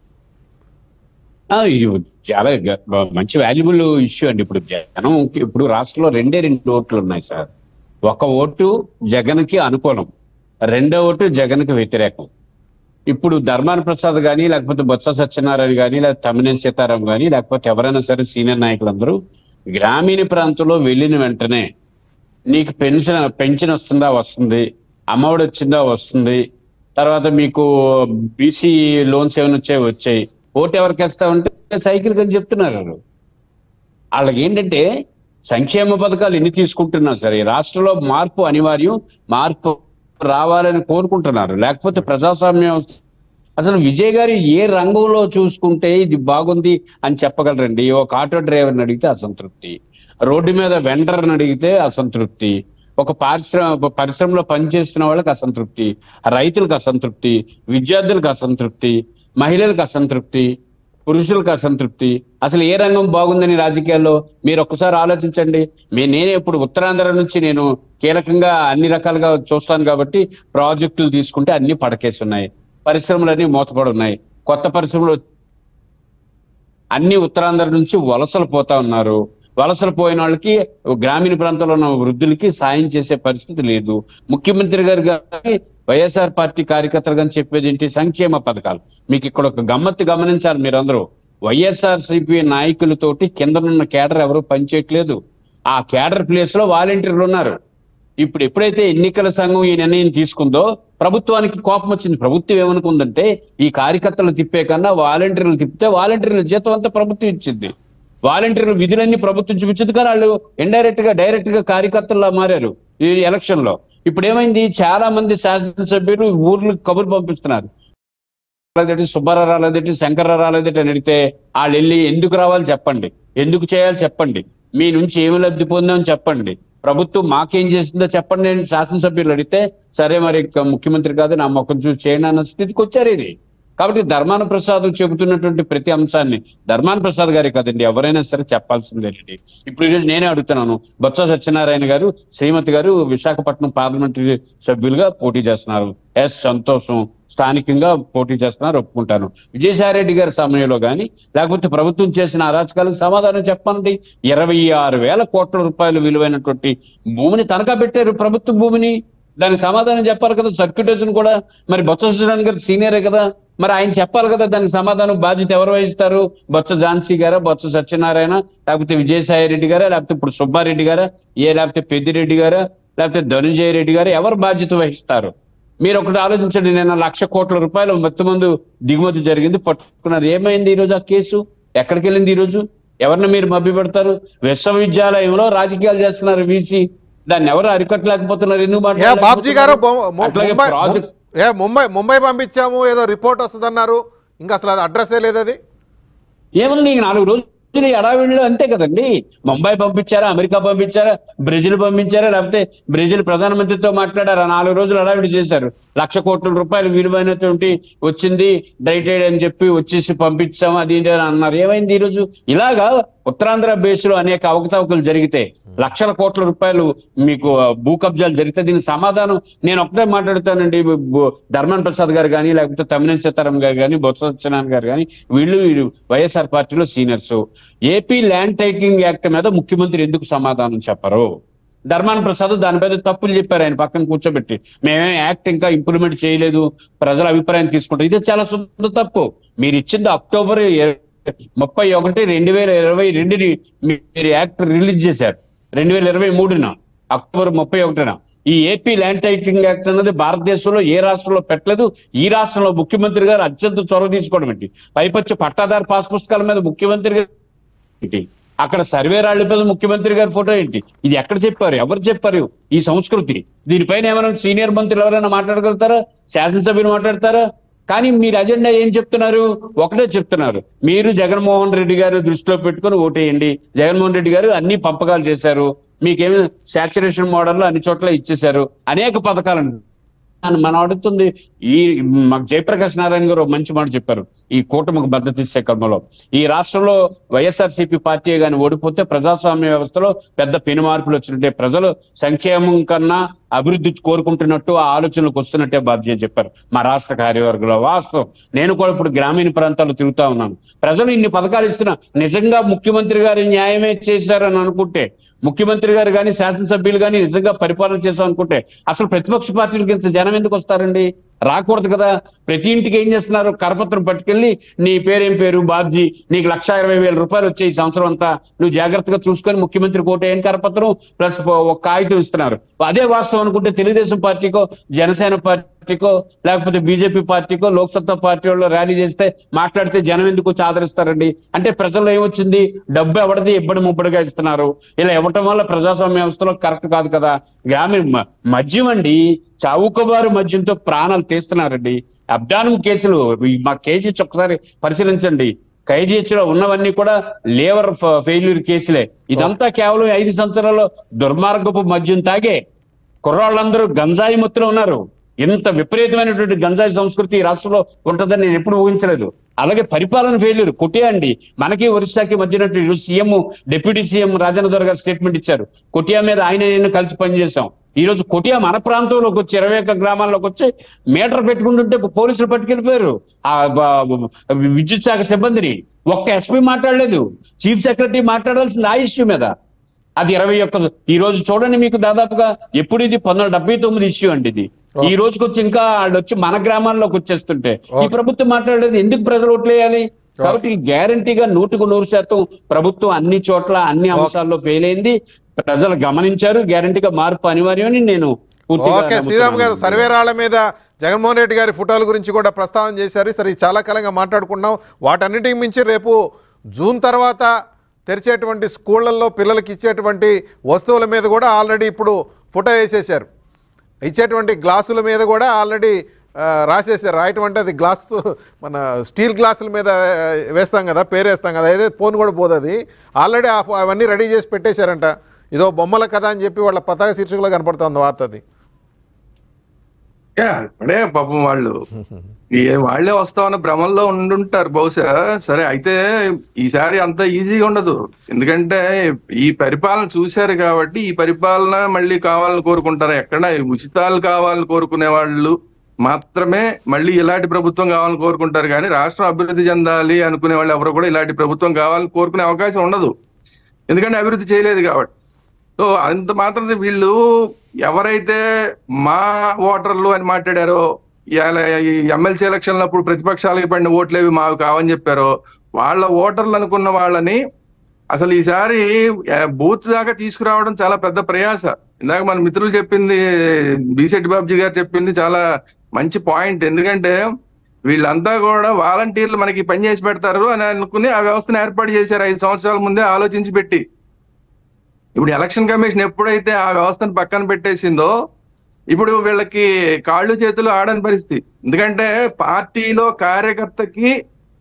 ఆ, ఇది చాలా గ- మంచి వాల్యుబుల్ ఇష్యూ అండి ఇప్పుడు జనం ఇప్పుడు రాష్ట్రంలో రెండే రెండు ఓట్లు ఉన్నాయి సార్ ఒక ఓటు జగన్కి అనుకూలం రెండో ఓటు జగన్కి వ్యతిరేకం ఇప్పుడు ధర్మాన ప్రసాద్ కానీ లేకపోతే బొత్స సత్యనారాయణ కానీ లేకపోతే తమ్మినేని సీతారాం కానీ లేకపోతే ఎవరైనా సరే సీనియర్ నాయకులందరూ గ్రామీణ ప్రాంతంలో వెళ్ళిన వెంటనే నీకు పెన్షన్ పెన్షన్ వస్తుందా వస్తుంది అమ్మఒడి వచ్చిందా వస్తుంది తర్వాత మీకు బీసీ లోన్స్ ఏమైనా వచ్చాయి వచ్చాయి ఓటు ఎవరికి వేస్తామంటే సైకిల్ అని చెప్తున్నారు వాళ్ళు. వాళ్ళకి ఏంటంటే సంక్షేమ పథకాలు ఎన్ని తీసుకుంటున్నా సరే ఈ రాష్ట్రంలో మార్పు అనివార్యం మార్పు రావాలని కోరుకుంటున్నారు లేకపోతే ప్రజాస్వామ్య వ్యవస్థ అసలు విజయ్ గారు ఏ రంగంలో చూసుకుంటే ఇది బాగుంది అని చెప్పగలరండి ఒక ఆటో డ్రైవర్ని అడిగితే అసంతృప్తి రోడ్డు మీద వెండర్ని అడిగితే అసంతృప్తి ఒక పారిశ్రమ పరిశ్రమలో పనిచేస్తున్న వాళ్ళకి అసంతృప్తి రైతులకు అసంతృప్తి విద్యార్థులకు అసంతృప్తి మహిళలకు అసంతృప్తి పురుషులకు అసంతృప్తి అసలు ఏ రంగం బాగుందని రాజకీయాల్లో మీరు ఒక్కసారి ఆలోచించండి మీ నేనే ఇప్పుడు ఉత్తరాంధ్ర నుంచి నేను కీలకంగా అన్ని రకాలుగా చూస్తాను కాబట్టి ప్రాజెక్టులు తీసుకుంటే అన్ని పడకేసి ఉన్నాయి పరిశ్రమలన్నీ మూతపడి ఉన్నాయి కొత్త పరిశ్రమలు అన్ని ఉత్తరాంధ్ర నుంచి వలసలు పోతా ఉన్నారు వలసలు పోయిన వాళ్ళకి గ్రామీణ ప్రాంతంలో ఉన్న వృద్ధులకి సాయం చేసే పరిస్థితి లేదు ముఖ్యమంత్రి గారు కానీ వైఎస్ఆర్ పార్టీ కార్యకర్తలు కానీ చెప్పేది ఏంటి సంక్షేమ పథకాలు మీకు ఇక్కడ ఒక గమ్మత్తు గమనించాలి మీరందరూ వైఎస్ఆర్ సిపి నాయకులతోటి కిందనున్న కేడర్ ఎవరు పనిచేయట్లేదు ఆ కేడర్ ప్లేస్ లో వాలంటీర్లు ఉన్నారు ఇప్పుడు ఎప్పుడైతే ఎన్నికల సంఘం ఈ నిర్ణయం తీసుకుందో ప్రభుత్వానికి కోపం వచ్చింది ప్రభుత్వం ఏమనుకుందంటే ఈ కార్యకర్తలు తిప్పే కన్నా వాలంటీర్లు తిప్పితే వాలంటీర్ల జీతం అంతా ప్రభుత్వం ఇచ్చింది వాలంటీర్ల విధులన్నీ ప్రభుత్వం చూపించదు కానీ వాళ్ళు ఇండైరెక్ట్ గా డైరెక్ట్ గా కార్యకర్తల్లా మారారు ఈ ఎలక్షన్ లో ఇప్పుడు ఏమైంది చాలా మంది శాసనసభ్యులు ఊర్లకు కబురు పంపిస్తున్నారు రాలేదేటి సుబ్బారావు రాలేదేటి శంకర్రావు రాలేదేటి అని అడిగితే వాళ్ళు వెళ్ళి ఎందుకు రావాలి చెప్పండి ఎందుకు చేయాలి చెప్పండి మీ నుంచి ఏమి లబ్ధి పొందామని చెప్పండి ప్రభుత్వం మాకేం చేసిందో చెప్పండి నేను శాసనసభ్యులు అడిగితే సరే మరి ఇక ముఖ్యమంత్రి కాదు నా మొక్కను చూసి చేయండి అన్న స్థితికి వచ్చారు ఇది కాబట్టి ధర్మాన ప్రసాద్ చెబుతున్నటువంటి ప్రతి అంశాన్ని ధర్మాన ప్రసాద్ గారే కాదండి ఎవరైనా సరే చెప్పాల్సిందేనండి ఇప్పుడు ఈరోజు నేనే అడుగుతున్నాను బొత్స సత్యనారాయణ గారు శ్రీమతి గారు విశాఖపట్నం పార్లమెంటరీ సభ్యులుగా పోటీ చేస్తున్నారు ఎస్ సంతోషం స్థానికంగా పోటీ చేస్తున్నారు ఒప్పుకుంటాను విజయసాయిరెడ్డి గారి సమయంలో కానీ లేకపోతే ప్రభుత్వం చేసిన అరాచకాలకు సమాధానం చెప్పండి ఇరవై ఆరు వేల కోట్ల రూపాయలు విలువైనటువంటి భూమిని తనఖా పెట్టారు ప్రభుత్వ భూమిని దానికి సమాధానం చెప్పాలి కదా సర్క్యుటేషన్ కూడా మరి బొత్స సత్యనారాయణ గారు సీనియరే కదా మరి ఆయన చెప్పాలి కదా దానికి సమాధానం బాధ్యత ఎవరు వహిస్తారు బొత్స ఝాన్సీ గారా బొత్స సత్యనారాయణ లేకపోతే విజయసాయి రెడ్డి గారా లేకపోతే ఇప్పుడు సుబ్బారెడ్డి గారా ఏ లేకపోతే పెద్దిరెడ్డి గారా లేకపోతే ధనుంజయ రెడ్డి గారు ఎవరు బాధ్యత వహిస్తారు మీరు ఒకటి ఆలోచించండి నిన్న లక్ష కోట్ల రూపాయలు మొత్తం ముందు దిగుమతి జరిగింది పట్టుకున్నారు ఏమైంది ఈ రోజు ఆ కేసు ఎక్కడికి వెళ్ళింది ఈ రోజు ఎవరిని మీరు మభ్య పెడతారు విశ్వవిద్యాలయంలో రాజకీయాలు చేస్తున్నారు వీసీ దాన్ని ఎవరు అరికట్టలేకపోతున్నారు ఎందుకు ఏ బాబ్జీ గారు మాట్లాడలేకపోతున్నారు? బొ- ము- అట్లాగే ముంబై ప్రాజెక్ట్ ఏ ముంబై ముంబై పంపించాము ఏదో రిపోర్ట్ వస్తుందన్నారు ఇంకా అసలు అది అడ్రస్సే లేదు అది ఏముంది ఇంక నాలుగు రోజులు ఎడావిడిలో అంతే కదండి ముంబై పంపించారా అమెరికా పంపించారా బ్రెజిల్ పంపించారా లేకపోతే బ్రెజిల్ ప్రధానమంత్రితో మాట్లాడారా నాలుగు రోజులు అడావిడి చేశారు లక్ష కోట్ల రూపాయలు విలువైనటువంటి వచ్చింది డైటెడ్ అని చెప్పి వచ్చేసి పంపించాం అది ఇది అని అన్నారు ఏమైంది ఈరోజు ఇలాగా ఉత్తరాంధ్ర బేస్ లో అనేక అవకతవకలు జరిగితే లక్షల కోట్ల రూపాయలు మీకు ఆ, భూ కబ్జాలు జరిగితే దీనికి సమాధానం నేను ఒకటే మాట్లాడుతానండి బు- ధర్మన్ ప్రసాద్ గారు కానీ లేకపోతే తమిళ సీతారాం గారు కానీ బొత్స సత్యనారాయణ గారు కానీ వీళ్ళు వీళ్ళు వైఎస్ఆర్ పార్టీలో seniors AP land titling act మీద ముఖ్యమంత్రి ఎందుకు సమాధానం చెప్పరు ధర్మాన ప్రసాద్ దానిపై తప్పులు చెప్పారు ఆయన పక్కన కూర్చోబెట్టి మేమేం యాక్ట్ ఇంకా ఇంప్లిమెంట్ చేయలేదు ప్రజల అభిప్రాయం తీసుకుంటాం ఇది చాలా శుద్ధ తప్పు మీరు ఇచ్చింది అక్టోబర్ ఇర- ముప్పై ఒకటి రెండు వేల ఇరవై రెండుని మీరు యాక్ట్ రిలీజ్ చేశారు రెండు వేల ఇరవై మూడున అక్టోబర్ ముప్పై ఒకటిన ఈ ఏపీ ల్యాండ్ టైటింగ్ యాక్ట్ అన్నది భారతదేశంలో ఏ రాష్ట్రంలో పెట్టలేదు ఈ రాష్ట్రంలో ముఖ్యమంత్రి గారు అత్యంత చొరవ తీసుకోవడం ఏంటి పైపచ్చి పట్టాదారు పాస్ పుస్తకాల మీద ముఖ్యమంత్రి గారు ఏంటి అక్కడ సర్వే రాళ్ల మీద ముఖ్యమంత్రి గారి ఫోటో ఏంటి ఇది ఎక్కడ చెప్పారు ఎవరు చెప్పారు ఈ సంస్కృతి దీనిపైన ఏమైనా సీనియర్ మంత్రులు ఎవరైనా మాట్లాడగలుగుతారా శాసనసభ్యులు మాట్లాడతారా కానీ మీరు అజెండా ఏం చెప్తున్నారు ఒకటే చెప్తున్నారు మీరు జగన్మోహన్ రెడ్డి గారు దృష్టిలో పెట్టుకొని ఓటేయండి జగన్మోహన్ రెడ్డి గారు అన్ని పంపకాలు చేశారు మీకేమి సాచురేషన్ మోడల్ అన్ని చోట్ల ఇచ్చేశారు అనేక పథకాలను అని మనం అడుగుతుంది ఈ మాకు జయప్రకాష్ నారాయణ గారు ఒక మంచి మాట చెప్పారు ఈ కూటమికి మద్దతు ఇచ్చే క్రమంలో ఈ రాష్ట్రంలో వైఎస్ఆర్సీపీ పార్టీ గాని ఓడిపోతే ప్రజాస్వామ్య వ్యవస్థలో పెద్ద పెను మార్పులు వచ్చినట్టే ప్రజలు సంక్షేమం కన్నా అభివృద్ధి కోరుకుంటున్నట్టు ఆ ఆలోచనలకు వస్తున్నట్టే బాధ్యత చెప్పారు మా రాష్ట్ర కార్యవర్గంలో వాస్తవం నేను కూడా ఇప్పుడు గ్రామీణ ప్రాంతాల్లో తిరుగుతా ఉన్నాను ప్రజలు ఇన్ని పథకాలు ఇస్తున్నా నిజంగా ముఖ్యమంత్రి గారు న్యాయమే చేశారని అనుకుంటే ముఖ్యమంత్రి గారు కానీ శాసనసభ్యులు కానీ నిజంగా పరిపాలన చేసాం అనుకుంటే అసలు ప్రతిపక్ష పార్టీలకి ఇంత జనం ఎందుకు వస్తారండి రాకూడదు కదా ప్రతి ఇంటికి ఏం చేస్తున్నారు కరపత్రం పట్టుకెళ్ళి నీ పేరేం పేరు బాబ్జీ నీకు లక్ష ఇరవై వేల రూపాయలు వచ్చాయి ఈ సంవత్సరం అంతా నువ్వు జాగ్రత్తగా చూసుకొని ముఖ్యమంత్రి కోట ఏం కరపత్రం ప్లస్ ఒక కాగితం ఇస్తున్నారు అదే వాస్తవం అనుకుంటే తెలుగుదేశం పార్టీకో జనసేన పార్టీకో లేకపోతే బీజేపీ పార్టీకో లోక్సత్తా పార్టీ వాళ్ళు ర్యాలీ చేస్తే మాట్లాడితే జనం ఎందుకు వచ్చి ఆదరిస్తారండి అంటే ప్రజల్లో ఏమొచ్చింది డబ్బు ఎవరిది ఇబ్బడి ముబ్బడిగా ఇస్తున్నారు ఇలా ఇవ్వటం వల్ల ప్రజాస్వామ్య వ్యవస్థలో కరెక్ట్ కాదు కదా గ్రామీణ మ- మద్యం అండి చౌకబారు మద్యంతో ప్రాణాలు తీస్తున్నారండి అబ్డానం కేసులు ఈ మా కేజీ ఒక్కసారి పరిశీలించండి KGH లో ఉన్నవన్నీ కూడా లేవర్ ఫెయిల్యూర్ కేసులే ఇదంతా కేవలం ఐదు సంవత్సరాల్లో దుర్మార్గపు మద్యం తాగే కుర్రాళ్ళందరూ గంజాయి మొత్తులో ఉన్నారు ఇంత విపరీతమైనటువంటి గంజాయి సంస్కృతి ఈ రాష్ట్రంలో ఉంటుందని నేను ఎప్పుడు ఊహించలేదు అలాగే పరిపాలన ఫెయిల్యూర్ కొట్టే అండి మనకి ఒరిస్సాకి మధ్యనట్టు సీఎం డిప్యూటీ సీఎం రాజేంద్ర గారు స్టేట్మెంట్ ఇచ్చారు కొటియా మీద ఆయన నేను కలిసి పనిచేశాం ఈ రోజు కొటియా మన ప్రాంతంలోకి వచ్చి ఇరవై ఒక్క గ్రామాల్లోకి వచ్చి మీటర్ పెట్టుకుంటుంటే పోలీసులు పట్టుకెళ్ళిపోయారు ఆ బ- విద్యుత్ శాఖ సిబ్బందిని ఒక్క ఎస్పీ మాట్లాడలేదు చీఫ్ సెక్రటరీ మాట్లాడాల్సింది ఆ ఇష్యూ మీద అది ఇరవై ఒక్క ఈ రోజు చూడండి మీకు దాదాపుగా ఎప్పుడు ఇది పంతొమ్మిది డెబ్బై తొమ్మిది ఇష్యూ అండి ఇది ఈ రోజుకి వచ్చి ఇంకా వాళ్ళు వచ్చి మన గ్రామాల్లోకి వచ్చేస్తుంటే ఈ ప్రభుత్వం మాట్లాడలేదు ఎందుకు ప్రజలు ఓట్లేయాలి కాబట్టి గ్యారంటీగా నూటుకు నూరు శాతం ప్రభుత్వం అన్ని చోట్ల అన్ని అంశాల్లో ఫెయిల్ అయింది ప్రజలు గమనించారు గ్యారంటీగా మార్పు అనివార్యమని నేను పూర్తిగా ఓకే శ్రీరామ్ గారు నమ్ముతున్నాను. సర్వే రాళ్ల మీద జగన్మోహన్ రెడ్డి గారి ఫోటోల గురించి కూడా ప్రస్తావన చేశారు సరే ఇది చాలా కాలంగా మాట్లాడుకున్నాం వాటన్నిటికి మించి రేపు జూన్ తర్వాత తెరిచేటువంటి స్కూళ్ళల్లో పిల్లలకి ఇచ్చేటువంటి వస్తువుల మీద కూడా ఆల్రెడీ ఇప్పుడు ఫోటో వేసేశారు ఇచ్చేటువంటి గ్లాసుల మీద కూడా ఆల్రెడీ ఆ, రాసేసారు రాయటం అంటే అది గ్లాస్ మన స్టీల్ గ్లాసుల మీద ఆ, వేస్తాం కదా పేరు వేస్తాం కదా ఏదైతే ఫోన్ కూడా పోదు అది ఆల్రెడీ ఆ ఫో- అవన్నీ రెడీ చేసి పెట్టేశారంట ఇదో బొమ్మల కథ అని చెప్పి వాళ్ళ పతాక శీర్షికలో కనపడుతుంది వార్త అది యా, ఇప్పుడే పాపం వాళ్ళు ఏ వాళ్ళే వస్తామన్న భ్రమంలో ఉండుంటారు బహుశా సరే అయితే ఈసారి అంత ఈజీగా ఉండదు ఎందుకంటే ఈ పరిపాలన చూశారు కాబట్టి ఈ పరిపాలన మళ్ళీ కావాలని కోరుకుంటారు ఎక్కడ ఈ ఉచితాలు కావాలని కోరుకునే వాళ్ళు మాత్రమే మళ్ళీ ఇలాంటి ప్రభుత్వం కావాలని కోరుకుంటారు కానీ రాష్ట్రం అభివృద్ధి చెందాలి అనుకునే వాళ్ళు ఎవరు కూడా ఇలాంటి ప్రభుత్వం కావాలని కోరుకునే అవకాశం ఉండదు ఎందుకంటే అభివృద్ధి చేయలేదు కాబట్టి సో అంత మాత్రం వీళ్ళు ఎవరైతే మా ఓటర్లు అని మాట్లాడారో ఇవాళ ఈ ఎమ్మెల్సీ ఎలక్షన్ అప్పుడు ప్రతిపక్షాలకి పడిన ఓట్లేవి మావి కావని చెప్పారో వాళ్ళ ఓటర్లు అనుకున్న వాళ్ళని అసలు ఈసారి ఆ, బూత్ దాకా తీసుకురావడం చాలా పెద్ద ప్రయాస ఇందాక మన మిత్రులు చెప్పింది బిశెట్టి బాబుజీ గారు చెప్పింది చాలా మంచి పాయింట్ ఎందుకంటే వీళ్ళంతా కూడా వాలంటీర్లు మనకి పని చేసి పెడతారు అని అనుకుని ఆ వ్యవస్థను ఏర్పాటు చేశారు ఐదు సంవత్సరాల ముందే ఆలోచించి పెట్టి ఇప్పుడు ఎలక్షన్ కమిషన్ ఎప్పుడైతే ఆ వ్యవస్థను పక్కన పెట్టేసిందో ఇప్పుడు వీళ్ళకి కాళ్ళు చేతులు ఆడని పరిస్థితి ఎందుకంటే పార్టీలో కార్యకర్తకి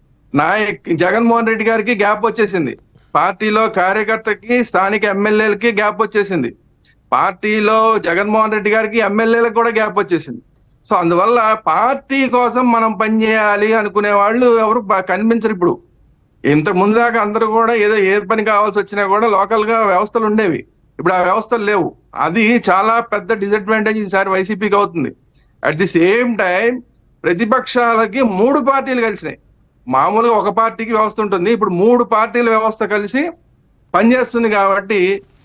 నాయక్ జగన్మోహన్ రెడ్డి గారికి గ్యాప్ వచ్చేసింది పార్టీలో కార్యకర్తకి స్థానిక ఎమ్మెల్యేలకి గ్యాప్ వచ్చేసింది పార్టీలో జగన్మోహన్ రెడ్డి గారికి ఎమ్మెల్యేలకు కూడా గ్యాప్ వచ్చేసింది సో అందువల్ల పార్టీ కోసం మనం పనిచేయాలి అనుకునే వాళ్ళు ఎవరు బా- కనిపించరు ఇప్పుడు ఇంతకు ముందు దాకా అందరూ కూడా ఏదో ఏ పని కావాల్సి వచ్చినా కూడా లోకల్ గా వ్యవస్థలు ఉండేవి ఇప్పుడు ఆ వ్యవస్థలు లేవు అది చాలా పెద్ద డిసడ్వాంటేజ్ ఈసారి వైసీపీకి అవుతుంది అట్ ది సేమ్ టైం ప్రతిపక్షాలకి మూడు పార్టీలు కలిసినాయి మామూలుగా ఒక పార్టీకి వ్యవస్థ ఉంటుంది ఇప్పుడు మూడు పార్టీల వ్యవస్థ కలిసి పనిచేస్తుంది కాబట్టి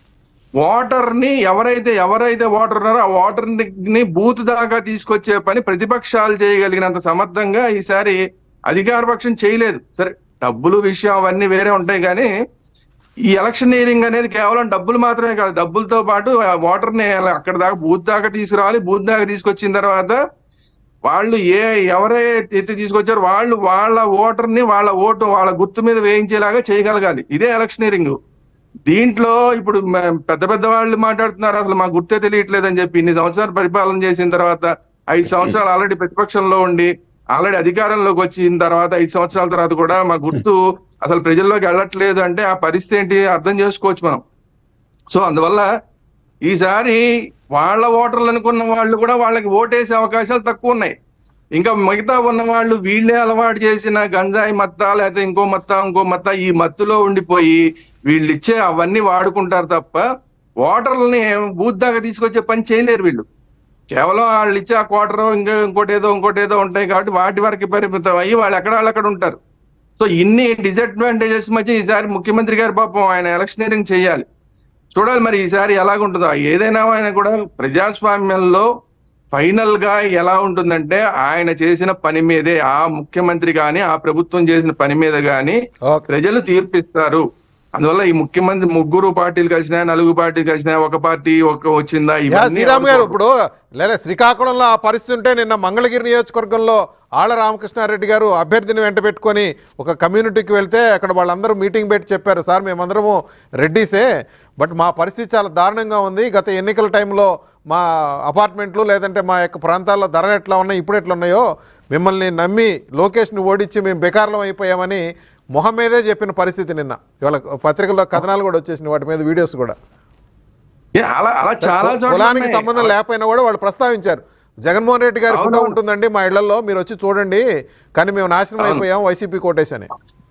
ఓటర్ ని ఎవరైతే ఎవరైతే ఓటర్ ఉన్నారో ఆ ఓటర్ ని బూత్ దాకా తీసుకొచ్చే పని ప్రతిపక్షాలు చేయగలిగినంత సమర్థంగా ఈసారి అధికార పక్షం చేయలేదు సరే డబ్బులు విషయం అవన్నీ వేరే ఉంటాయి కానీ ఈ ఎలక్షనీరింగ్ అనేది కేవలం డబ్బులు మాత్రమే కాదు డబ్బులతో పాటు ఆ ఓటర్ ని అక్కడ దాకా బూత్ దాకా తీసుకురావాలి బూత్ దాకా తీసుకొచ్చిన తర్వాత వాళ్ళు ఏ ఎవరైతే తీసుకొచ్చారో వాళ్ళు వాళ్ళ ఓటర్ ని వాళ్ళ ఓటు వాళ్ళ గుర్తు మీద వేయించేలాగా చేయగలగాలి ఇదే ఎలక్షనీరింగ్ దీంట్లో ఇప్పుడు మ- పెద్ద పెద్ద వాళ్ళు మాట్లాడుతున్నారు అసలు మా గుర్తే తెలియట్లేదు అని చెప్పి ఇన్ని సంవత్సరాలు పరిపాలన చేసిన తర్వాత ఐదు సంవత్సరాలు ఆల్రెడీ ప్రతిపక్షంలో ఉండి ఆల్రెడీ అధికారంలోకి వచ్చిన తర్వాత ఐదు సంవత్సరాల తర్వాత కూడా మా గుర్తు అసలు ప్రజల్లోకి వెళ్ళట్లేదు అంటే ఆ పరిస్థితి ఏంటి అర్థం చేసుకోవచ్చు మనం సో అందువల్ల ఈసారి వాళ్ళ ఓటర్లు అనుకున్న వాళ్ళు కూడా వాళ్ళకి ఓటేసే అవకాశాలు తక్కువ ఉన్నాయి ఇంకా మిగతా ఉన్న వాళ్ళు వీళ్ళే అలవాటు చేసిన గంజాయి మత్తా లేకపోతే ఇంకో మత్తా ఇంకో మత్తా ఈ మత్తులో ఉండిపోయి వీళ్ళు ఇచ్చే అవన్నీ వాడుకుంటారు తప్ప ఓటర్లని బూత్ దాకా తీసుకొచ్చే పని చేయలేరు వీళ్ళు కేవలం వాళ్ళు ఇచ్చే ఆ క్వార్టర్ ఇంకా ఇంకోటి ఏదో ఇంకోటి ఏదో ఉంటాయి కాబట్టి వాటి వరకు పరిమితం అయ్యి వాళ్ళు ఎక్కడ వాళ్ళు అక్కడ ఉంటారు సో ఇన్ని డిసడ్వాంటేజెస్ మధ్య ఈసారి ముఖ్యమంత్రి గారు పాపం ఆయన ఎలక్షనీరింగ్ చేయాలి చూడాలి మరి ఈసారి ఎలాగుంటుందో ఏదైనా ఆయన కూడా ప్రజాస్వామ్యంలో ఫైనల్ గా ఎలా ఉంటుందంటే ఆయన చేసిన పని మీదే ఆ ముఖ్యమంత్రి గాని ఆ ప్రభుత్వం చేసిన పని మీద గాని ఓకే ప్రజలు తీర్పిస్తారు అందువల్ల ఈ ముఖ్యమంత్రి ముగ్గురు పార్టీలు కలిసినా నలుగురు పార్టీలు కలిసినా ఒక పార్టీ ఒక వచ్చిందా యా ఇవన్నీ శ్రీరామ్ గారు ఎవరు ఇప్పుడు లేదా శ్రీకాకుళంలో ఆ పరిస్థితి ఉంటే నిన్న మంగళగిరి నియోజకవర్గంలో ఆళ్ల రామకృష్ణారెడ్డి గారు అభ్యర్థిని వెంట పెట్టుకొని ఒక కమ్యూనిటీకి వెళ్తే అక్కడ వాళ్ళందరూ మీటింగ్ పెట్టి చెప్పారు సార్ మేమందరము రెడ్డీసే బట్ మా పరిస్థితి చాలా దారుణంగా ఉంది గత ఎన్నికల టైంలో మా అపార్ట్మెంట్లు లేదంటే మా యొక్క ప్రాంతాల్లో ధరలు ఎట్లా ఉన్నాయి ఇప్పుడు ఎట్లా ఉన్నాయో మిమ్మల్ని నమ్మి లోకేష్ని ఓడించి మేము బెకార్లం అయిపోయామని మొహం మీదే చెప్పిన పరిస్థితి నిన్న ఇవాళ పత్రికల్లో కథనాలు కూడా వచ్చేసినాయి వాటి మీద వీడియోస్ కూడా ఏ, అలా అలా చాలా చోట్ల కులానికి ఉన్నాయి. సంబంధం లేకపోయినా కూడా వాళ్ళు ప్రస్తావించారు జగన్మోహన్ రెడ్డి గారి ఫోటో అవునవును. ఉంటుందండి మా ఇళ్లలో మీరు వచ్చి చూడండి కానీ మేము నాశనం అవును. అయిపోయాం వైసీపీ కోటేశని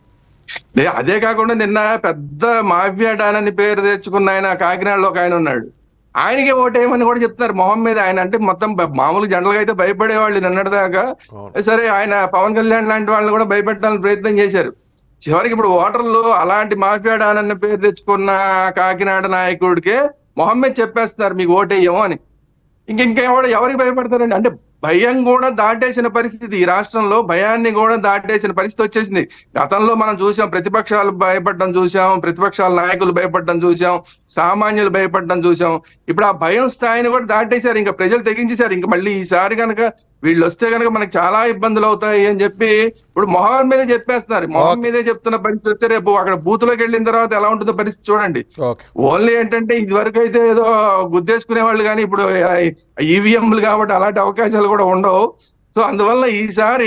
లే, అదే కాకుండా నిన్న పెద్ద మాఫియా డాన్ అని పేరు తెచ్చుకున్న ఆయన కాకినాడలో ఒక ఆయన ఉన్నాడు ఆయనకే ఓటేయమని కూడా చెప్తున్నారు మొహం మీద ఆయన అంటే మొత్తం బ- మామూలు జనరల్ గా అయితే భయపడేవాళ్ళు నిన్నటిదాకా అవును. సరే ఆయన పవన్ కళ్యాణ్ లాంటి వాళ్ళని కూడా భయపెట్టాలని ప్రయత్నం చేశారు చివరికి ఇప్పుడు ఓటర్లు అలాంటి మాఫియా డాన్ అన్న పేరు తెచ్చుకున్న కాకినాడ నాయకుడికే మొహం మీద చెప్పేస్తున్నారు మీకు ఓటేయము అని ఇంక ఇంకెవడు ఎవరికి భయపడతారండి అంటే భయం కూడా దాటేసిన పరిస్థితి ఈ రాష్ట్రంలో భయాన్ని కూడా దాటేసిన పరిస్థితి వచ్చేసింది గతంలో మనం చూసాం ప్రతిపక్షాలు భయపడడం చూసాం ప్రతిపక్షాల నాయకులు భయపడడం చూసాం సామాన్యులు భయపడడం చూసాం ఇప్పుడు ఆ భయం స్థాయిని కూడా దాటేశారు ఇంకా ప్రజలు తెగించేశారు ఇంకా మళ్ళీ ఈసారి కనుక వీళ్ళు వస్తే కనుక మనకు చాలా ఇబ్బందులు అవుతాయి అని చెప్పి ఇప్పుడు మొహం మీదే చెప్పేస్తున్నారు మొహం మీదే చెప్తున్న పరిస్థితి వస్తే రేపు అక్కడ బూత్లోకి వెళ్ళిన తర్వాత ఎలా ఉంటుందో పరిస్థితి చూడండి ఓకే ఓన్లీ ఏంటంటే ఇది వరకు అయితే ఏదో గుద్దేసుకునే వాళ్ళు కానీ ఇప్పుడు ఈవీఎంలు కాబట్టి అలాంటి అవకాశాలు కూడా ఉండవు సో అందువల్ల ఈసారి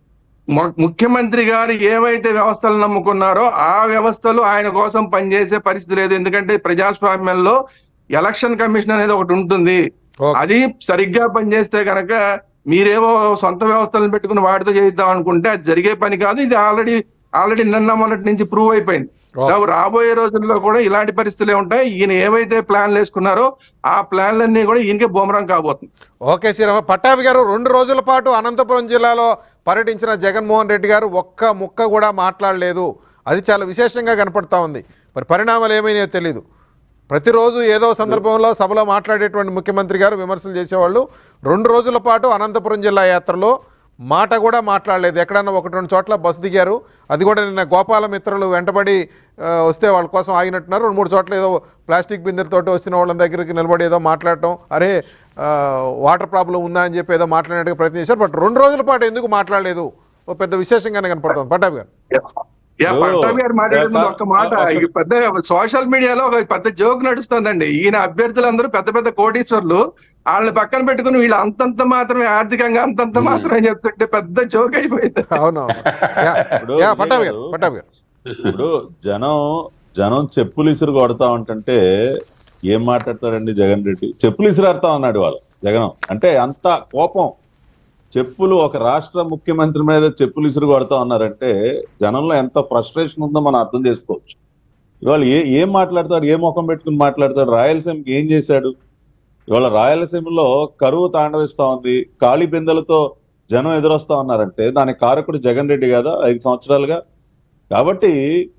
ము- ముఖ్యమంత్రి గారు ఏవైతే వ్యవస్థలు నమ్ముకున్నారో ఆ వ్యవస్థలు ఆయన కోసం పనిచేసే పరిస్థితి లేదు ఎందుకంటే ప్రజాస్వామ్యంలో ఎలక్షన్ కమిషన్ అనేది ఒకటి ఉంటుంది ఓకే. అది సరిగ్గా పనిచేస్తే కనుక మీరేవో సొంత వ్యవస్థలను పెట్టుకుని వాటితో చేద్దాం అనుకుంటే అది జరిగే పని కాదు ఇది ఆల్రెడీ ఆల్రెడీ నిన్న మొన్నటి నుంచి ప్రూవ్ అయిపోయింది ఓకే. సో రాబోయే రోజుల్లో కూడా ఇలాంటి పరిస్థితులే ఉంటాయి ఈయన ఏవైతే ప్లాన్లు వేసుకున్నారో ఆ ప్లాన్లన్నీ కూడా ఈయనకే బూమరం కాబోతుంది ఓకే శ్రీరామ పట్టాభి గారు రెండు రోజుల పాటు అనంతపురం జిల్లాలో పర్యటించిన జగన్మోహన్ రెడ్డి గారు ఒక్క ముక్క కూడా మాట్లాడలేదు అది చాలా విశేషంగా కనపడతా ఉంది మరి పరిణామాలు ఏమైనాయో తెలియదు ప్రతిరోజు ఏదో సందర్భంలో సభలో మాట్లాడేటువంటి ముఖ్యమంత్రి గారు విమర్శలు చేసేవాళ్ళు రెండు రోజుల పాటు అనంతపురం జిల్లా యాత్రలో మాట కూడా మాట్లాడలేదు ఎక్కడన్నా ఒకటి రెండు చోట్ల బస్సు దిగారు అది కూడా నిన్న గోపాల మిత్రులు వెంటబడి ఆ, వస్తే వాళ్ళ కోసం ఆగినట్టున్నారు రెండు మూడు చోట్ల ఏదో ప్లాస్టిక్ బిందెలతోటి వచ్చిన వాళ్ళ దగ్గరికి నిలబడి ఏదో మాట్లాడటం అరే ఆ, వాటర్ ప్రాబ్లం ఉందా అని చెప్పి ఏదో మాట్లాడేట్టుగా ప్రయత్నం చేశారు బట్ రెండు రోజుల పాటు ఎందుకు మాట్లాడలేదు ఓ పెద్ద విశేషంగానే కనపడుతుంది పట్టాభి గారు యా ఓ, పట్టాభి గారు మాట్లాడే ముందు ఒక- ఒక్క మాట ఒక- ఈ పెద్ద సోషల్ మీడియాలో ఒక పెద్ద జోక్ నడుస్తుందండి ఈయన అభ్యర్థులందరూ పెద్ద పెద్ద కోటీశ్వర్లు వాళ్ళని పక్కన పెట్టుకుని వీళ్ళు అంతంత మాత్రమే ఆర్థికంగా అంతంత మాత్రమే చెప్తుంటే పెద్ద జోక్ అయిపోయింది అవును యా, ఇప్పుడు యా విజయ్ పట్టాభి గారు గారు- పట్టాభి గారు ఇప్పుడు జనం జనం చెప్పులు ఇసురు కొడతా ఉంటుంటే ఏం మాట్లాడతాడండి జగన్ రెడ్డి చెప్పులు ఇసురాడుతా ఉన్నాడు వాళ్ళు జగన్ అంటే అంత కోపం చెప్పులు ఒక రాష్ట్ర ముఖ్యమంత్రి మీద చెప్పులు ఇసురు కొడతా ఉన్నారంటే జనంలో ఎంత ఫ్రస్ట్రేషన్ ఉందో మనం అర్థం చేసుకోవచ్చు ఇవాళ ఏ ఏం మాట్లాడతాడు ఏ ముఖం పెట్టుకుని మాట్లాడతాడు రాయలసీమకి ఏం చేశాడు ఇవాళ రాయలసీమలో కరువు తాండవిస్తా ఉంది ఖాళీ బిందెలతో జనం ఎదురొస్తా ఉన్నారంటే దానికి కారకుడు జగన్ రెడ్డి కదా ఐదు సంవత్సరాలుగా కాబట్టి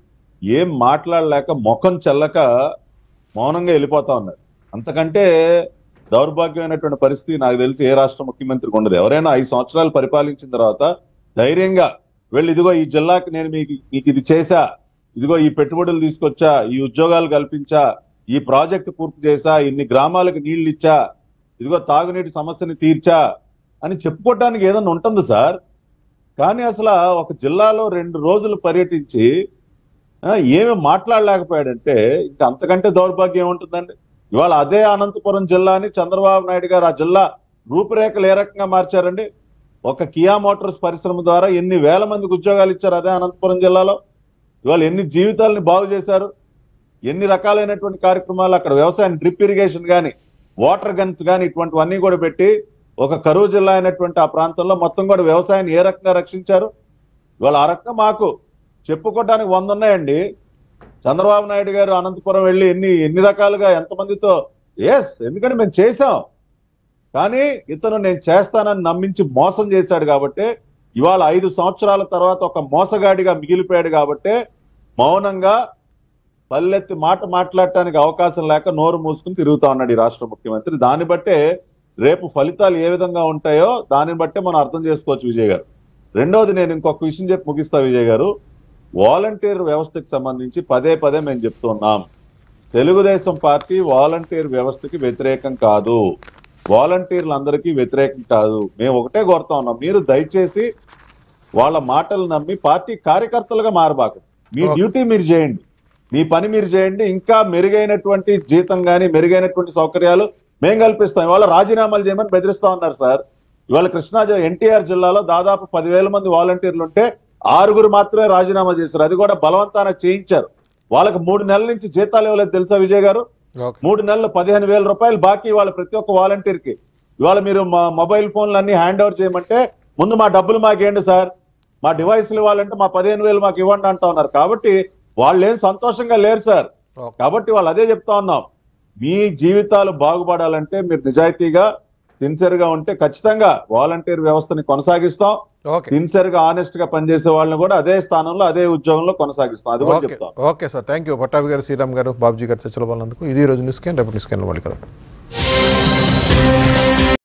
ఏం మాట్లాడలేక ముఖం చెల్లక మౌనంగా వెళ్ళిపోతా ఉన్నారు అంతకంటే దౌర్భాగ్యమైనటువంటి పరిస్థితి నాకు తెలిసి ఏ రాష్ట్ర ముఖ్యమంత్రికి ఉండదు ఎవరైనా ఐదు సంవత్సరాలు పరిపాలించిన తర్వాత ధైర్యంగా వెళ్ళి ఇదిగో ఈ జిల్లాకి నేను మీకు మీకు ఇది చేశా ఇదిగో ఈ పెట్టుబడులు తీసుకొచ్చా ఈ ఉద్యోగాలు కల్పించా ఈ ప్రాజెక్టు పూర్తి చేశా ఇన్ని గ్రామాలకు నీళ్లు ఇచ్చా ఇదిగో తాగునీటి సమస్యని తీర్చా అని చెప్పుకోవడానికి ఏదన్నా ఉంటుంది సార్ కానీ అసలు ఒక జిల్లాలో రెండు రోజులు పర్యటించి ఆ, ఏమి మాట్లాడలేకపోయాడంటే ఇంకా అంతకంటే దౌర్భాగ్యం ఏముంటుందండి ఇవాళ అదే అనంతపురం జిల్లాని చంద్రబాబు నాయుడు గారు ఆ జిల్లా రూపురేఖలు ఏ రకంగా మార్చారండి ఒక కియా మోటార్స్ పరిశ్రమ ద్వారా ఎన్ని వేల మందికి ఉద్యోగాలు ఇచ్చారు అదే అనంతపురం జిల్లాలో ఇవాళ ఎన్ని జీవితాలని బాగు చేశారు ఎన్ని రకాలైనటువంటి కార్యక్రమాలు అక్కడ వ్యవసాయం డ్రిప్ ఇరిగేషన్ కానీ వాటర్ గన్స్ కానీ ఇటువంటివన్నీ కూడా పెట్టి ఒక కరువు జిల్లా అయినటువంటి ఆ ప్రాంతంలో మొత్తం కూడా వ్యవసాయాన్ని ఏ రకంగా రక్షించారు ఇవాళ ఆ రకంగా మాకు చెప్పుకోవడానికి వంద ఉన్నాయండి చంద్రబాబు నాయుడు గారు అనంతపురం వెళ్ళి ఎన్ని ఎన్ని రకాలుగా ఎంతమందితో ఎస్ ఎందుకంటే మేము చేశాం కానీ ఇతను నేను చేస్తానని నమ్మించి మోసం చేశాడు కాబట్టి ఇవాళ ఐదు సంవత్సరాల తర్వాత ఒక మోసగాడిగా మిగిలిపోయాడు కాబట్టి మౌనంగా పల్లెత్తి మాట మాట్లాడటానికి అవకాశం లేక నోరు మూసుకుని తిరుగుతా ఉన్నాడు ఈ రాష్ట్ర ముఖ్యమంత్రి దాన్ని బట్టే రేపు ఫలితాలు ఏ విధంగా ఉంటాయో దాన్ని బట్టే మనం అర్థం చేసుకోవచ్చు విజయ్ గారు రెండోది నేను ఇంకొక విషయం చెప్పి ముగిస్తా విజయ్ గారు వాలంటీర్ వ్యవస్థకి సంబంధించి పదే పదే మేము చెప్తున్నాం తెలుగుదేశం పార్టీ వాలంటీర్ వ్యవస్థకి వ్యతిరేకం కాదు వాలంటీర్లు అందరికీ వ్యతిరేకం కాదు మేము ఒకటే కోరుతా ఉన్నాం మీరు దయచేసి వాళ్ళ మాటలు నమ్మి పార్టీ కార్యకర్తలుగా మారబాకు మీ Okay. డ్యూటీ మీరు చేయండి మీ పని మీరు చేయండి ఇంకా మెరుగైనటువంటి జీతం కానీ మెరుగైనటువంటి సౌకర్యాలు మేము కల్పిస్తాం ఇవాళ రాజీనామాలు చేయమని బెదిరిస్తా ఉన్నారు సార్ ఇవాళ కృష్ణా జి- ఎన్టీఆర్ జిల్లాలో దాదాపు పదివేల మంది వాలంటీర్లు ఉంటే ఆరుగురు మాత్రమే రాజీనామా చేశారు అది కూడా బలవంతాన చేయించారు వాళ్ళకి మూడు నెలల నుంచి జీతాలు ఇవ్వలేదు తెలుసా విజయ్ గారు ఓకే మూడు నెలలు పదిహేను వేల రూపాయలు బాకీ ఇవాళ ప్రతి ఒక్క వాలంటీర్ కి ఇవాళ మీరు మా మొబైల్ ఫోన్లు అన్ని హ్యాండ్ ఓవర్ చేయమంటే ముందు మా డబ్బులు మాకేంటి సార్ మా డివైస్లు ఇవ్వాలంటే మా పదిహేను వేలు మాకు ఇవ్వండి అంటా ఉన్నారు కాబట్టి వాళ్ళు ఏం సంతోషంగా లేరు సార్ ఓకే కాబట్టి వాళ్ళు అదే చెప్తా ఉన్నాం మీ జీవితాలు బాగుపడాలంటే మీరు నిజాయితీగా సిన్సియర్ గా ఉంటే ఖచ్చితంగా వాలంటీర్ వ్యవస్థని కొనసాగిస్తాం ఓకే సిన్సియర్ గా ఆనెస్ట్ గా పనిచేసే వాళ్ళని కూడా అదే స్థానంలో అదే ఉద్యోగంలో కొనసాగిస్తాం అది కూడా ఓకే చెప్తాం okay sir thank you Pattabhi గారు శ్రీరామ్ గారు బాబుజీ గారు చర్చలో వాళ్ళందుకు ఇది ఈ రోజు న్యూస్ క్యాన్ రేపు న్యూస్ క్యాన్ మళ్ళీ కలుద్దాం